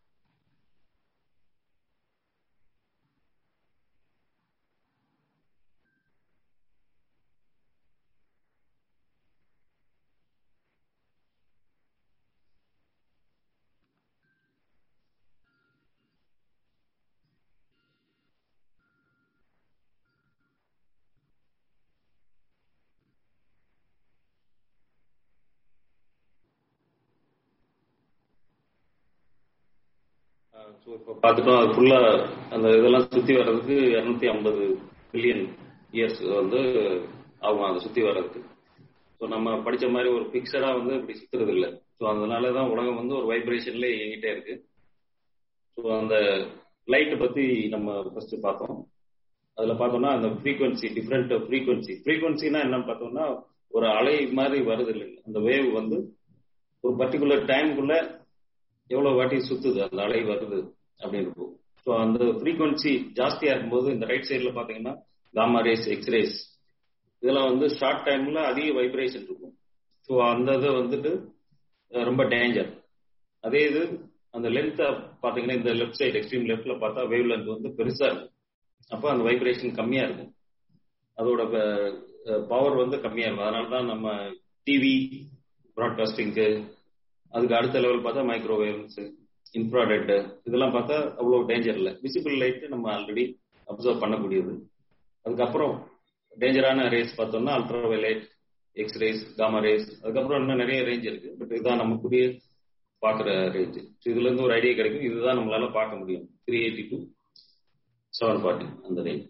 ஸோ இப்போ பார்த்துட்டோம் அது ஃபுல்லா அந்த இதெல்லாம் சுத்தி வர்றதுக்கு இரநூத்தி ஐம்பது பில்லியன் இயர்ஸ் வந்து ஆகும் அதை சுத்தி வர்றதுக்கு ஸோ நம்ம படிச்ச மாதிரி ஒரு பிக்சடா வந்து இப்படி சுத்துறது இல்லை ஸோ அதனால தான் உலகம் வந்து ஒரு வைப்ரேஷன்ல இயங்கிட்டே இருக்கு ஸோ அந்த லைட் பத்தி நம்ம ஃபர்ஸ்ட் பார்த்தோம் அதுல பார்த்தோம்னா அந்த ஃப்ரீக்வன்சி டிஃப்ரெண்ட் ஃப்ரீக்வன்சி ஃப்ரீக்வன்சினா என்னன்னு பார்த்தோம்னா ஒரு அலை மாதிரி வருது இல்லைங்க அந்த வேவ் வந்து ஒரு பர்டிகுலர் டைம்குள்ள எவ்வளவு வாட்டி சுத்துது அந்த அலை வருது அப்படின்னு இருக்கும் ஸோ அந்த ஃப்ரீக்வன்சி ஜாஸ்தியா இருக்கும்போது இந்த ரைட் சைட்ல பாத்தீங்கன்னா காமா ரேஸ் எக்ஸ்ரேஸ் இதெல்லாம் வந்து ஷார்ட் டைம்ல அதிக வைப்ரேஷன் இருக்கும் ஸோ அந்த இது வந்துட்டு ரொம்ப டேஞ்சர் அதே இது அந்த லென்த்தை பாத்தீங்கன்னா இந்த லெஃப்ட் சைடு எக்ஸ்ட்ரீம் லெஃப்ட்ல பார்த்தா வேவ் லென்த் வந்து பெருசா இருக்கும் அப்போ அந்த வைப்ரேஷன் கம்மியா இருக்கும் அதோட பவர் வந்து கம்மியா இருக்கும் அதனால தான் நம்ம டிவி ப்ராட்காஸ்டிங்க்கு அதுக்கு அடுத்த லெவல் பார்த்தா மைக்ரோவேவ்ஸ் இன்ஃப்ராரெட் இதெல்லாம் பார்த்தா அவ்வளோ டேஞ்சர் இல்லை விசிபிள் லைட் நம்ம ஆல்ரெடி அப்சர்வ் பண்ணக்கூடியது அதுக்கப்புறம் டேஞ்சரான ரேஸ் பார்த்தோம்னா ultra violet X rays gamma rays அதுக்கப்புறம் இன்னும் நிறைய ரேஞ்ச் இருக்கு பட் இதுதான் நமக்குரிய பார்க்குற ரேஞ்ச் இதுல இருந்து ஒரு ஐடியா கிடைக்கும் இதுதான் நம்மளால பார்க்க முடியும் three eighty two seven forty அந்த ரேஞ்ச்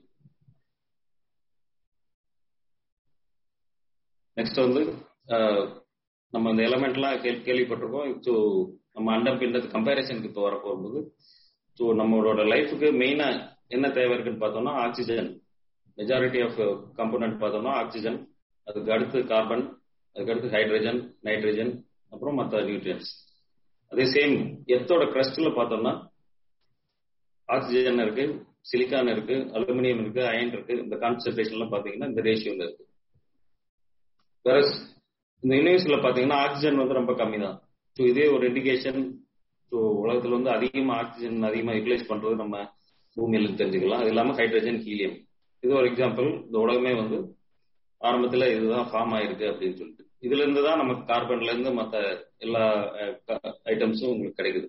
நெக்ஸ்ட் வந்து நம்ம இந்த எலமெண்ட்லாம் கேள்வி கேள்விப்பட்டிருக்கோம் ஸோ நம்ம அண்டம் பின்னது கம்பேரிசனுக்கு இப்போ வர போகும்போது ஸோ நம்மளோட லைஃபுக்கு மெயினா என்ன தேவை இருக்குன்னு பார்த்தோம்னா ஆக்சிஜன் மெஜாரிட்டி ஆஃப் கம்போனன்ட் பார்த்தோம்னா ஆக்சிஜன் அதுக்கு அடுத்து கார்பன் அதுக்கு அடுத்து ஹைட்ரஜன் நைட்ரஜன் அப்புறம் மற்ற நியூட்ரியன்ஸ் அதே சேம் எர்த்தோட கிரஸ்ட்ல பார்த்தோம்னா ஆக்சிஜன் இருக்கு சிலிக்கான் இருக்கு அலுமினியம் இருக்கு அயன் இருக்கு இந்த கான்சென்ட்ரேஷன்லாம் பாத்தீங்கன்னா இந்த ரேஷியோல இருக்கு வேற இந்த யூனிவர்ஸ்ல பாத்தீங்கன்னா ஆக்சிஜன் வந்து ரொம்ப கம்மி தான் ஸோ இதே ஒரு இண்டிகேஷன் ஸோ உலகத்துல வந்து அதிகமா ஆக்சிஜன் அதிகமா யூட்டிலைஸ் பண்றது நம்ம பூமியில தெரிஞ்சுக்கலாம் அது இல்லாம ஹைட்ரஜன் ஹீலியம் இது ஒரு எக்ஸாம்பிள் இந்த உலகமே வந்து ஆரம்பத்துல இதுதான் ஃபார்ம் ஆயிருக்கு அப்படின்னு சொல்லிட்டு இதுல இருந்து தான் நமக்கு கார்பன்ல இருந்து மற்ற எல்லா ஐட்டம்ஸும் உங்களுக்கு கிடைக்குது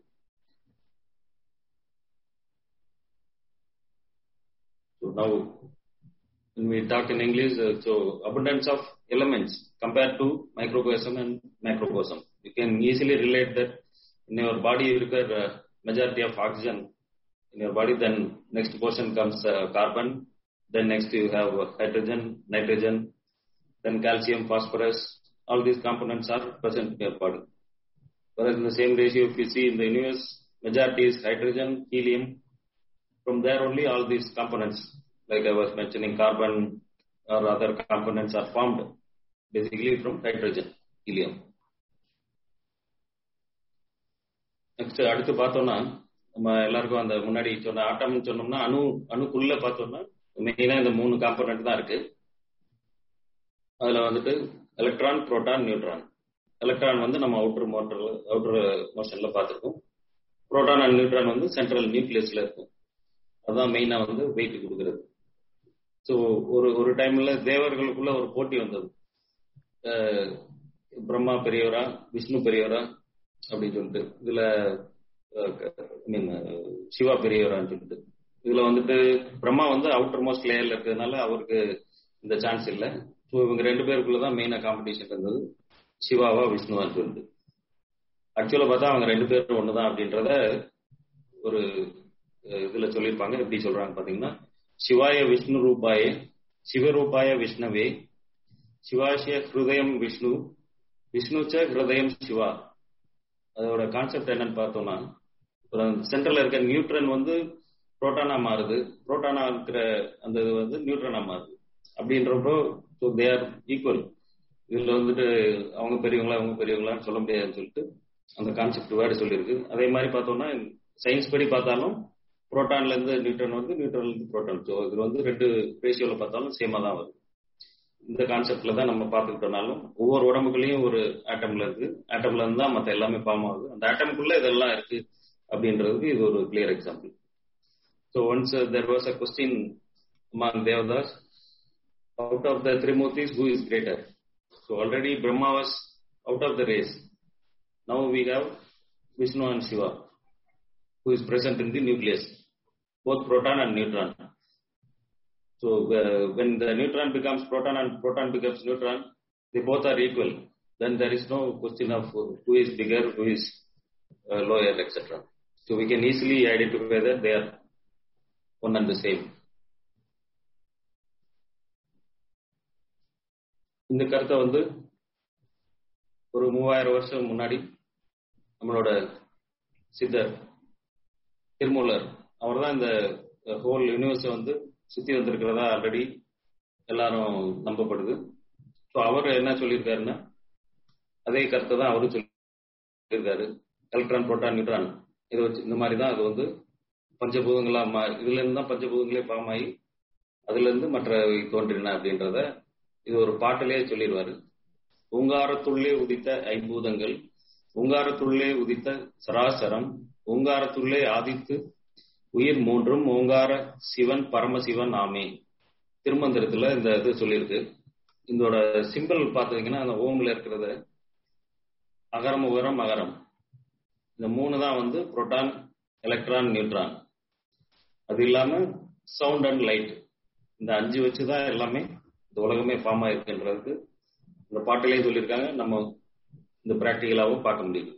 So now, when we talk in English, uh, so abundance of elements compared to microcosm and macrocosm. You can easily relate that in your body you require uh, majority of oxygen in your body, then next portion comes uh, carbon, then next you have hydrogen, nitrogen, then calcium, phosphorus, all these components are present in your body. Whereas in the same ratio, if you see in the universe, majority is hydrogen, helium. From there only all these components, like I was mentioning, carbon or other components are formed basically from hydrogen, helium. Next அடுத்து பார்த்தோம்னா நம்ம எல்லாருக்கும் அந்த முன்னாடி சொன்ன ஆட்டம்னு சொன்னோம்னா அணு அணுக்குள்ள பார்த்தோம்னா மெயினா இந்த மூணு காம்பனண்ட் தான் இருக்கு அதுல வந்துட்டு எலக்ட்ரான் புரோட்டான் நியூட்ரான் எலக்ட்ரான் வந்து நம்ம அவுட்டர் மோட்டர் அவுட்டர் மோஷன்ல பார்த்துருக்கோம் புரோட்டான் அண்ட் நியூட்ரான் வந்து சென்ட்ரல் நியூக்ளியஸ்ல இருக்கும் அதுதான் மெயினா வந்து வெயிட் கொடுக்கறது ஸோ ஒரு ஒரு டைம்ல தேவர்களுக்குள்ள ஒரு போட்டி வந்தது பிரம்மா பெரியவரா விஷ்ணு பெரியவரா அப்படின்னு சொல்லிட்டு இதுல மீன் சிவா பெரியவரான்னு சொல்லிட்டு இதுல வந்துட்டு பிரம்மா வந்து அவுட்டர் மோஸ்ட் லேயர்ல இருக்கிறதுனால அவருக்கு இந்த சான்ஸ் இல்லை ஸோ இவங்க ரெண்டு பேருக்குள்ளதான் மெயினா காம்படிஷன் இருந்தது சிவாவா விஷ்ணுவான்னு சொல்லிட்டு ஆக்சுவலா பார்த்தா அவங்க ரெண்டு பேரும் ஒண்ணுதான் அப்படின்றத ஒரு இதுல சொல்லியிருப்பாங்க எப்படி சொல்றாங்க பாத்தீங்கன்னா சிவாய விஷ்ணு ரூபாய சிவரூபாய விஷ்ணவே சிவாசிய ஹிருதயம் விஷ்ணு விஷ்ணுச்ச ஹிருதயம் சிவா அதோட கான்செப்ட் என்னன்னு பார்த்தோம்னா சென்ட்ரல்ல இருக்க நியூட்ரன் வந்து புரோட்டானா மாறுது புரோட்டானா இருக்கிற அந்த இது வந்து நியூட்ரனா மாறுது அப்படின்றப்போ ஸோ தே ஆர் ஈக்குவல் இதுல வந்துட்டு அவங்க பெரியவங்களா அவங்க பெரியவங்களான்னு சொல்ல முடியாதுன்னு சொல்லிட்டு அந்த கான்செப்ட் வேர்டு சொல்லியிருக்கு அதே மாதிரி பார்த்தோம்னா சயின்ஸ் படி பார்த்தாலும் புரோட்டான்ல இருந்து நியூட்ரன் வந்து நியூட்ரன்ல இருந்து புரோட்டான் ஸோ இது வந்து ரெண்டு ரேஷியோல பார்த்தாலும் சேமா தான் வருது இந்த கான்செப்ட்ல தான் நம்ம பார்த்துக்கிட்டோம்னாலும் ஒவ்வொரு உடம்புக்குள்ளேயும் ஒரு ஆட்டம்ல இருக்கு ஆட்டம்ல இருந்து தான் மற்ற எல்லாமே ஃபார்ம் ஆகுது அந்த ஆட்டம்குள்ள இதெல்லாம் இருக்கு அப்படின்றதுக்கு இது ஒரு clear example so once there was a question among Devas out of the Trimurtis who is greater so already Brahma was out of the race now we have Vishnu and Shiva who is present in the nucleus, both proton and neutron. So uh, when the neutron becomes proton and proton becomes neutron, they both are equal. Then there is no question of who is bigger, who is uh, lower, etc. So we can easily identify whether they are one and the same. இந்த கருத்தை வந்து ஒரு மூவாயிரம் வருஷம் முன்னாடி நம்மளோட சித்தர் திருமூலர் அவர் தான் இந்த ஹோல் யூனிவர்ஸை வந்து சுத்தி வந்திருக்கிறதா ஆல்ரெடி எல்லாரும் நம்பப்படுது ஸோ அவர் என்ன சொல்லியிருக்காருன்னா அதே கருத்தை தான் அவரும் சொல்லியிருக்காரு எலக்ட்ரான் புரோட்டான் நியூட்ரான் இதை வச்சு இந்த மாதிரி தான் அது வந்து பஞ்சபூதங்களா மா இதுல இருந்து தான் பஞ்சபூதங்களே ஃபார்ம் ஆகி அதுல இருந்து மற்ற தோன்றின அப்படின்றத இது ஒரு பாட்டிலே சொல்லிடுவாரு உங்காரத்துள்ளே உதித்த ஐம்பூதங்கள் உங்காரத்துள்ளே உதித்த சராசரம் ஓங்காரத்துள்ளே ஆதித்து உயிர் மூன்றும் ஓங்கார சிவன் பரமசிவன் ஆமே திருமந்திரத்துல இந்த இது சொல்லியிருக்கு இதோட சிம்பிள் பார்த்தீங்கன்னா அந்த ஓம்ல இருக்கிறத அகரம் உகரம் அகரம் இந்த மூணு தான் வந்து புரோட்டான் எலக்ட்ரான் நியூட்ரான் அது இல்லாம சவுண்ட் அண்ட் லைட் இந்த அஞ்சு வச்சு தான் எல்லாமே இந்த உலகமே ஃபார்ம் ஆயிருக்குன்றதுக்கு இந்த பாட்டிலையும் சொல்லியிருக்காங்க நம்ம இந்த பிராக்டிகலாவும் பார்க்க முடியுது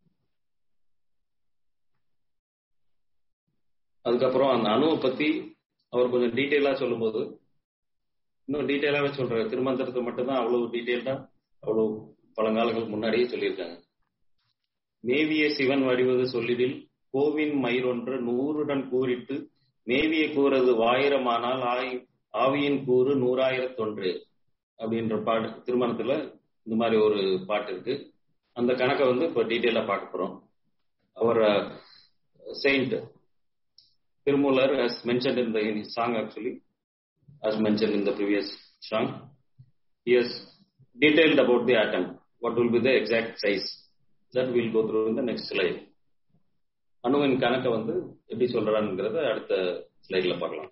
அதுக்கப்புறம் அந்த அணுவை பத்தி அவர் கொஞ்சம் டீட்டெயிலா சொல்லும்போது இன்னும் டீட்டெயிலாவே சொல்றாரு திருமந்திரத்தை மட்டும்தான் அவ்வளவு டீட்டெயில்டா அவ்வளவு பழங்காலங்களுக்கு முன்னாடியே சொல்லியிருக்காங்க மேவிய சிவன் வடிவது சொல்லிடில் கோவின் மயிரொன்று நூறுடன் கூறிட்டு மேவிய கூறது ஆயிரமானால் ஆய் ஆவியின் கூறு நூறாயிரத்தொன்று அப்படின்ற பாட்டு திருமணத்துல இந்த மாதிரி ஒரு பாட்டு இருக்கு அந்த கணக்கை வந்து இப்ப டீட்டெயிலா பார்க்க போறோம் அவர் saint Tirumular, as mentioned in the in his song actually, as mentioned in the previous song, he has detailed about the atom, what will be the exact size. That we'll go through in the next slide. அணுவின் கணக்கை வந்து எப்படி சொல்றாங்கிறத அடுத்த ஸ்லைட்ல பார்க்கலாம்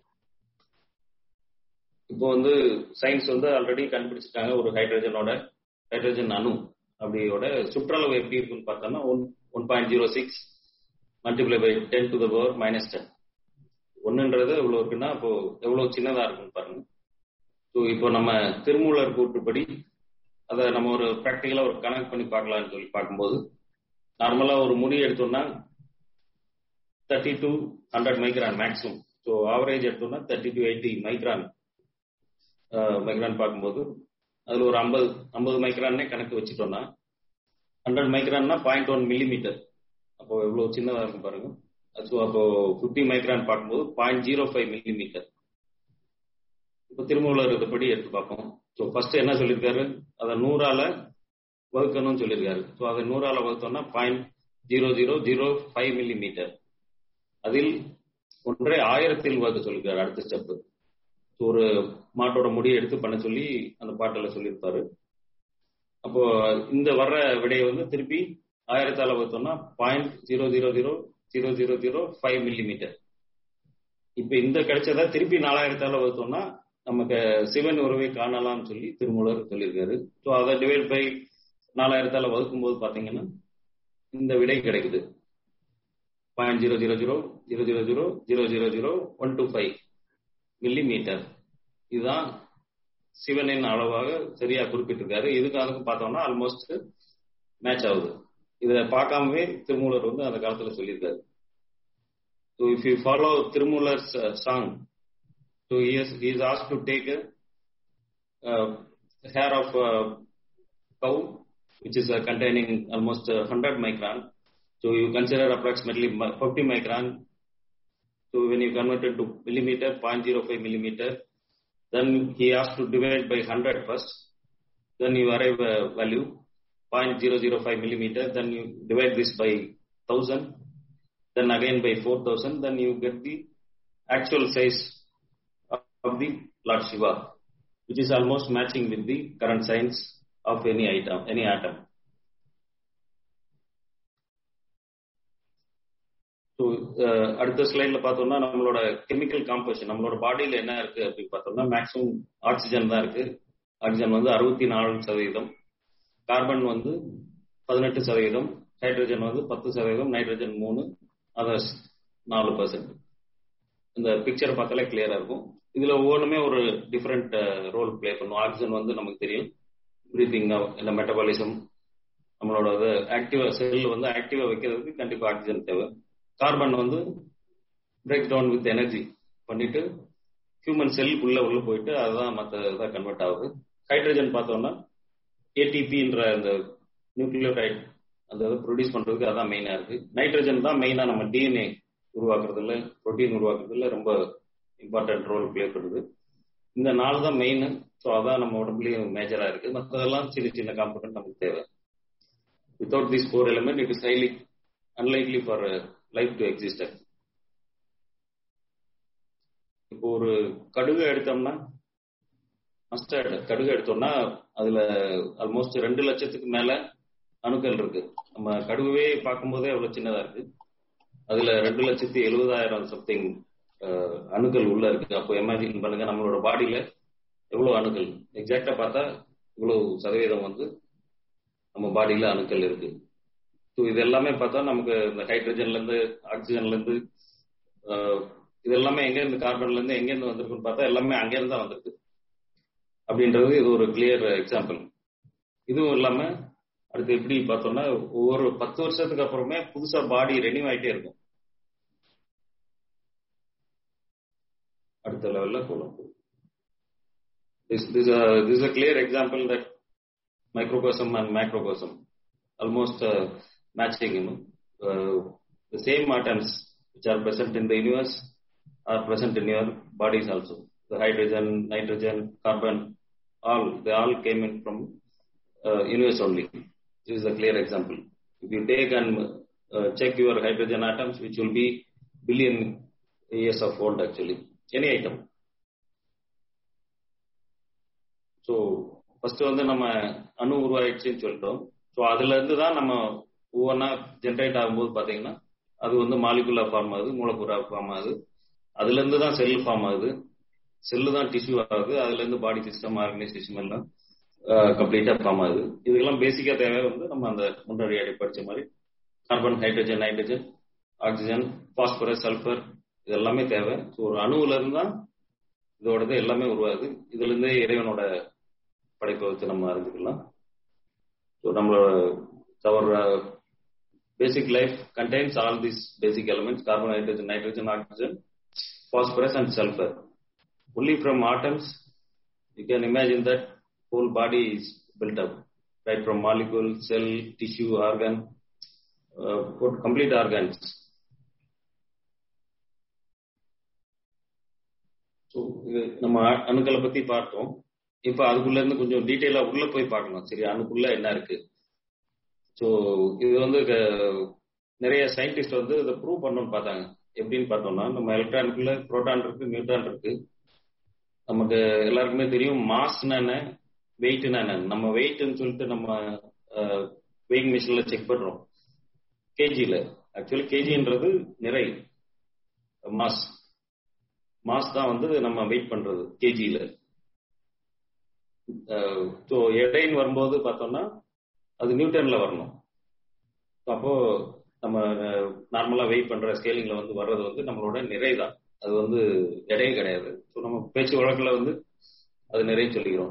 இப்போ வந்து science வந்து already கண்டுபிடிச்சிருக்காங்க ஒரு ஹைட்ரஜனோட ஹைட்ரஜன் அணு அப்படியோட சுற்றளவு எப்படி இருக்குன்னு பார்த்தோம்னா one one point zero six multiply by ten to the power minus ten ஒன்றுன்றது எவ்வளோ இருக்குன்னா இப்போ எவ்வளோ சின்னதாக இருக்குன்னு பாருங்க ஸோ இப்போ நம்ம திருமூலர் கூட்டுப்படி அதை நம்ம ஒரு ப்ராக்டிக்கலாக ஒரு கனெக்ட் பண்ணி பார்க்கலாம்னு சொல்லி பார்க்கும்போது நார்மலாக ஒரு முடி எடுத்தோம்னா thirty to hundred micron maximum so average எடுத்தோம்னா thirty to eighty micron micron பார்க்கும்போது அதில் ஒரு ஐம்பது ஐம்பது மைக்ரான்னே கணக்கு வச்சுட்டோம்னா ஹண்ட்ரட் மைக்ரான்னா பாயிண்ட் ஒன் மில்லிமீட்டர் அப்போ எவ்வளோ சின்னதாக இருக்கும் பாருங்க ஸோ அப்போ ஃபிஃப்டி மைக்ரான் பார்க்கும்போது பாயிண்ட் ஜீரோ ஃபைவ் மில்லிமீட்டர் இப்போ திருமூலர் இதுபடி எடுத்து பார்ப்போம் ஸோ ஃபர்ஸ்ட் என்ன சொல்லியிருக்காரு அதை நூறால வகுக்கணும்னு சொல்லியிருக்காரு ஸோ அதை நூறால வகுத்தோம்னா point zero zero zero five millimetre அதில் ஒன்றை ஆயிரத்தில் வகுக்க சொல்லியிருக்காரு அடுத்த ஸ்டெப்பு ஒரு மாட்டோட முடியை எடுத்து பண்ண சொல்லி அந்த பாட்டில் சொல்லியிருப்பாரு அப்போ இந்த வர்ற விடையை வந்து திருப்பி ஆயிரத்தால வகுத்தோம்னா point zero zero zero zero zero zero five millimetre இப்ப இந்த கிடைச்சதா திருப்பி நாலாயிரத்தால வகுத்தோம்னா நமக்கு சிவன் உறவை காணலாம்னு சொல்லி திருமூலர் சொல்லியிருக்காரு ஸோ அதை டிவைட் பை நாலாயிரத்தால வகுக்கும் போது பாத்தீங்கன்னா இந்த விடை கிடைக்குது point zero zero zero zero zero zero zero zero zero one two five millimetre இதுதான் சிவனின் அளவாக சரியா குறிப்பிட்டிருக்காரு இதுக்கு அதுக்கும் பார்த்தோம்னா ஆல்மோஸ்ட் மேட்ச் ஆகுது இதை பார்க்காமவே திருமூலர் வந்து அந்த காலத்துல சொல்லியிருக்காரு so if you follow Tirumular song so is is as to take hair of cow which is uh, containing almost uh, 100 micron. So you consider approximately 50 micron. So when you convert it to millimeter, 0.05 millimeter, then he has to divide by 100 first. Then you arrive a value 0.005 millimeter. Then you divide this by 1000. Then again by 4000. Then you get the actual size of the Lord Shiva. which is almost matching with the current science of any item, any atom. So அடுத்த ஸ்லைட்ல பார்த்தோம்னா நம்மளோட chemical composition நம்மளோட பாடியில என்ன இருக்கு அப்படின்னு பார்த்தோம்னா மேக்ஸிமம் ஆக்சிஜன் தான் இருக்கு ஆக்சிஜன் வந்து அறுபத்தி நாலு சதவீதம் கார்பன் வந்து பதினெட்டு சதவீதம் ஹைட்ரஜன் வந்து பத்து சதவீதம் நைட்ரஜன் மூணு அதர்ஸ் நாலு பர்சன்ட் இந்த பிக்சர் பார்த்தாலே கிளியரா இருக்கும் இதுல ஒவ்வொன்றுமே ஒரு டிஃப்ரெண்ட் ரோல் பிளே பண்ணும் ஆக்சிஜன் வந்து நமக்கு தெரியும் பிரீத்திங் இந்த மெட்டபாலிசம் நம்மளோட ஆக்டிவா செல் வந்து ஆக்டிவா வைக்கிறதுக்கு கண்டிப்பா ஆக்சிஜன் தேவை கார்பன் வந்து பிரேக் டவுன் வித் எனர்ஜி பண்ணிட்டு ஹியூமன் செல்லுக்குள்ள உள்ள போயிட்டு அதுதான் மற்ற இதாக கன்வெர்ட் ஆகுது ஹைட்ரஜன் பார்த்தோம்னா ஏடிபின்ற அந்த நியூக்ளியோடைட் அந்த இதை ப்ரொடியூஸ் பண்றதுக்கு அதான் மெயினா இருக்கு நைட்ரஜன் தான் மெயினா நம்ம டிஎன்ஏ உருவாக்குறதுல ப்ரோட்டீன் உருவாக்குறதுல ரொம்ப இம்பார்ட்டன்ட் ரோல் பிளே பண்ணுது இந்த நாலு தான் மெயின் ஸோ அதான் நம்ம உடம்புலயும் மேஜரா இருக்கு மற்றதெல்லாம் சின்ன சின்ன காம்பனன்ட் நமக்கு தேவை without this four element it is highly unlikely for life to exist இப்போ ஒரு கடுகு எடுத்தோம்னா மஸ்டர்ட் கடுகு எடுத்தோம்னா அதுல ஆல்மோஸ்ட் ரெண்டு லட்சத்துக்கு மேல அணுக்கள் இருக்கு நம்ம கடுகுவே பார்க்கும்போதே அவ்வளவு சின்னதா இருக்கு அதுல ரெண்டு லட்சத்தி எழுபதாயிரம் சம்திங் அணுக்கள் உள்ள இருக்கு அப்போ இமேஜின் பண்ணுங்க நம்மளோட பாடியில எவ்வளவு அணுக்கள் எக்ஸாக்டா பார்த்தா இவ்வளவு சதவீதம் வந்து நம்ம பாடியில அணுக்கள் இருக்கு ஸோ இது எல்லாமே பார்த்தா நமக்கு இந்த ஹைட்ரஜன்ல இருந்து ஆக்சிஜன்ல இருந்து இது எல்லாமே எங்க இருந்து கார்பன்ல இருந்து எங்க இருந்து வந்திருக்குன்னு பார்த்தா எல்லாமே அங்க இருந்து தான் வந்திருக்கு அப்படின்றது இது ஒரு கிளியர் எக்ஸாம்பிள் இதுவும் இல்லாம அடுத்து எப்படி பார்த்தோம்னா ஒவ்வொரு பத்து வருஷத்துக்கு அப்புறமே புதுசா பாடி ரெனியூ ஆயிட்டே இருக்கும் அடுத்த லெவல்ல போகலாம் this this uh, this is a clear example that microcosm and macrocosm almost uh, matching you know uh, the same atoms which are present in the universe are present in your bodies also the hydrogen nitrogen carbon all they all came in from uh, universe only this is a clear example if you take and uh, check your hydrogen atoms which will be billion years of old actually any item so first வந்து நம்ம அணு உருவாயிடுச்சுன்னு சொல்லிட்டோம் so அதுல இருந்து தான் நம்ம ஒவ்வொன்றா generate ஆகும்போது பார்த்தீங்கன்னா அது வந்து மாலிகுலா ஃபார்ம் ஆகுது மூலக்கூறா ஃபார்ம் ஆகுது அதுல இருந்து தான் செல் ஃபார்ம் ஆகுது செல்லு தான் டிஷ்யூ ஆகுது அதுல இருந்து பாடி சிஸ்டம் ஆர்கனைசேஷன் எல்லாம் கம்ப்ளீட்டா ஃபார்ம் ஆகுது இதுக்கெல்லாம் பேசிக்கா தேவை வந்து நம்ம அந்த முன்னாடி அடி படிச்ச மாதிரி carbon hydrogen nitrogen oxygen phosphorus sulphur இது எல்லாமே தேவை ஸோ ஒரு அணுவுல இருந்து தான் இதோடது எல்லாமே உருவாகுது இதுல இருந்தே இறைவனோட படைப்பை வச்சு நம்ம அறிஞ்சுக்கலாம் ஸோ நம்மளோட our basic life contains all these basic elements carbon hydrogen nitrogen oxygen phosphorus and sulphur only from atoms you can imagine that whole body is built up right from molecule cell tissue organ uh, complete organs so இது நம்ம அணுக்களை பத்தி பார்த்தோம் இப்ப அதுக்குள்ள இருந்து கொஞ்சம் டீட்டெயிலா உள்ள போய் பார்க்கணும் சரி அணுக்குள்ள என்ன இருக்கு ஸோ இது வந்து நிறைய சயின்டிஸ்ட் வந்து இதை ப்ரூவ் பண்ணணும்னு பார்த்தாங்க எப்படின்னு பார்த்தோம்னா நம்ம எலக்ட்ரானுக்குள்ள புரோட்டான் இருக்கு நியூட்ரான் இருக்கு நமக்கு எல்லாருக்குமே தெரியும் மாஸ்னா என்ன வெயிட்னா என்ன நம்ம வெயிட்னு சொல்லிட்டு நம்ம வெயிட் மிஷின்ல செக் பண்றோம் கேஜில ஆக்சுவலி கேஜின்றது நிறை மாஸ் மாஸ் தான் வந்து நம்ம வெயிட் பண்றது கேஜியில ஸோ எடைன்னு வரும்போது பார்த்தோம்னா அது நியூட்டன்ல வரணும் அப்போ நம்ம நார்மலா வெயிட் பண்ற ஸ்கேலிங்ல வந்து வர்றது வந்து நம்மளோட நிறை தான் அது வந்து எடையே கிடையாது ஸோ நம்ம பேச்சு வழக்கில் வந்து அது நிறைய சொல்லிக்கிறோம்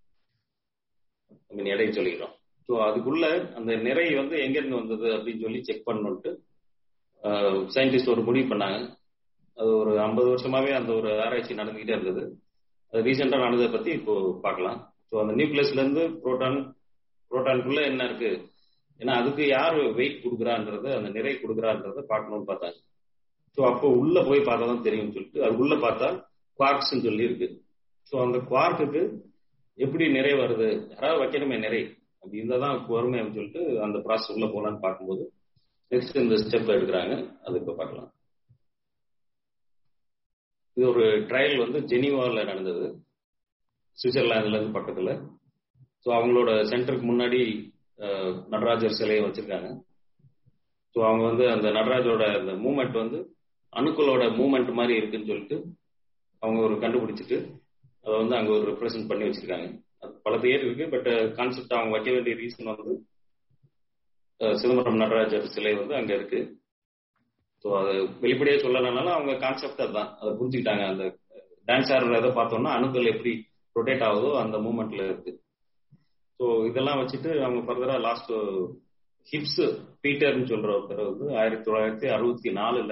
மீன் எடை சொல்லிக்கிறோம் ஸோ அதுக்குள்ள அந்த நிறை வந்து எங்கேருந்து வந்தது அப்படின்னு சொல்லி செக் பண்ணணுன்ட்டு சயின்டிஸ்ட் ஒரு முடிவு பண்ணாங்க அது ஒரு ஐம்பது வருஷமாவே அந்த ஒரு ஆராய்ச்சி நடந்துகிட்டே இருந்தது அது ரீசெண்டா நடந்ததை பத்தி இப்போ பார்க்கலாம் ஸோ அந்த நியூக்ளியஸ்ல இருந்து புரோட்டான் புரோட்டானுக்குள்ள என்ன இருக்கு ஏன்னா அதுக்கு யார் வெயிட் கொடுக்குறான்றது அந்த நிறை கொடுக்குறான்றத பார்க்கணும்னு பார்த்தாங்க ஸோ அப்போ உள்ள போய் பார்த்தா தான் தெரியும்னு சொல்லிட்டு அது உள்ள பார்த்தா குவார்க்ஸ்ன்னு சொல்லி இருக்கு ஸோ அந்த குவார்க்குக்கு எப்படி நிறை வருது யாராவது வைக்கணுமே நிறை அப்படி இருந்தால் தான் வருமே அப்படின்னு சொல்லிட்டு அந்த ப்ராசஸ் உள்ள போகலான்னு பார்க்கும்போது நெக்ஸ்ட் இந்த ஸ்டெப் எடுக்கிறாங்க அது இப்போ பார்க்கலாம் இது ஒரு ட்ரையல் வந்து ஜெனிவாவில் நடந்தது சுவிட்சர்லாந்துல இருந்து பக்கத்துல ஸோ அவங்களோட சென்டருக்கு முன்னாடி நடராஜர் சிலையை வச்சிருக்காங்க ஸோ அவங்க வந்து அந்த நடராஜோட அந்த மூமெண்ட் வந்து அணுக்களோட மூமெண்ட் மாதிரி இருக்குன்னு சொல்லிட்டு அவங்க ஒரு கண்டுபிடிச்சிட்டு அதை வந்து அங்க ஒரு ரெப்ரசென்ட் பண்ணி வச்சிருக்காங்க அது பல பேர் இருக்கு பட் கான்செப்ட் அவங்க வைக்க வேண்டிய ரீசன் வந்து சிதம்பரம் நடராஜர் சிலை வந்து அங்க இருக்கு ஸோ அது வெளிப்படையே சொல்லலைனாலும் அவங்க கான்செப்ட் அதுதான் அதை புரிஞ்சுக்கிட்டாங்க அந்த டான்ஸ் ஆடுறத பார்த்தோம்னா அணுக்கள் எப்படி ரொட்டேட் ஆகுதோ அந்த மூமெண்ட்ல இருக்கு ஸோ இதெல்லாம் வச்சுட்டு அவங்க ஃபர்தரா லாஸ்ட் ஹிப்ஸ் பீட்டர்னு சொல்ற ஒருத்தர் வந்து ஆயிரத்தி தொள்ளாயிரத்தி அறுபத்தி நாலுல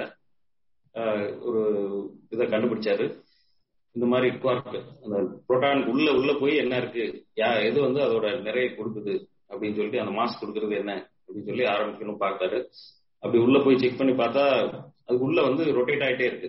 ஒரு இதை கண்டுபிடிச்சாரு இந்த மாதிரி குவார்க் அந்த புரோட்டான் உள்ள உள்ள போய் என்ன இருக்கு யா எது வந்து அதோட நிறைய கொடுக்குது அப்படின்னு சொல்லிட்டு அந்த மாஸ் கொடுக்கறது என்ன அப்படின்னு சொல்லி ஆரம்பிக்கணும் பார்த்தாரு அப்படி உள்ள போய் செக் பண்ணி பார்த்தா அதுக்கு உள்ள வந்து ரொட்டேட் ஆயிட்டே இருக்கு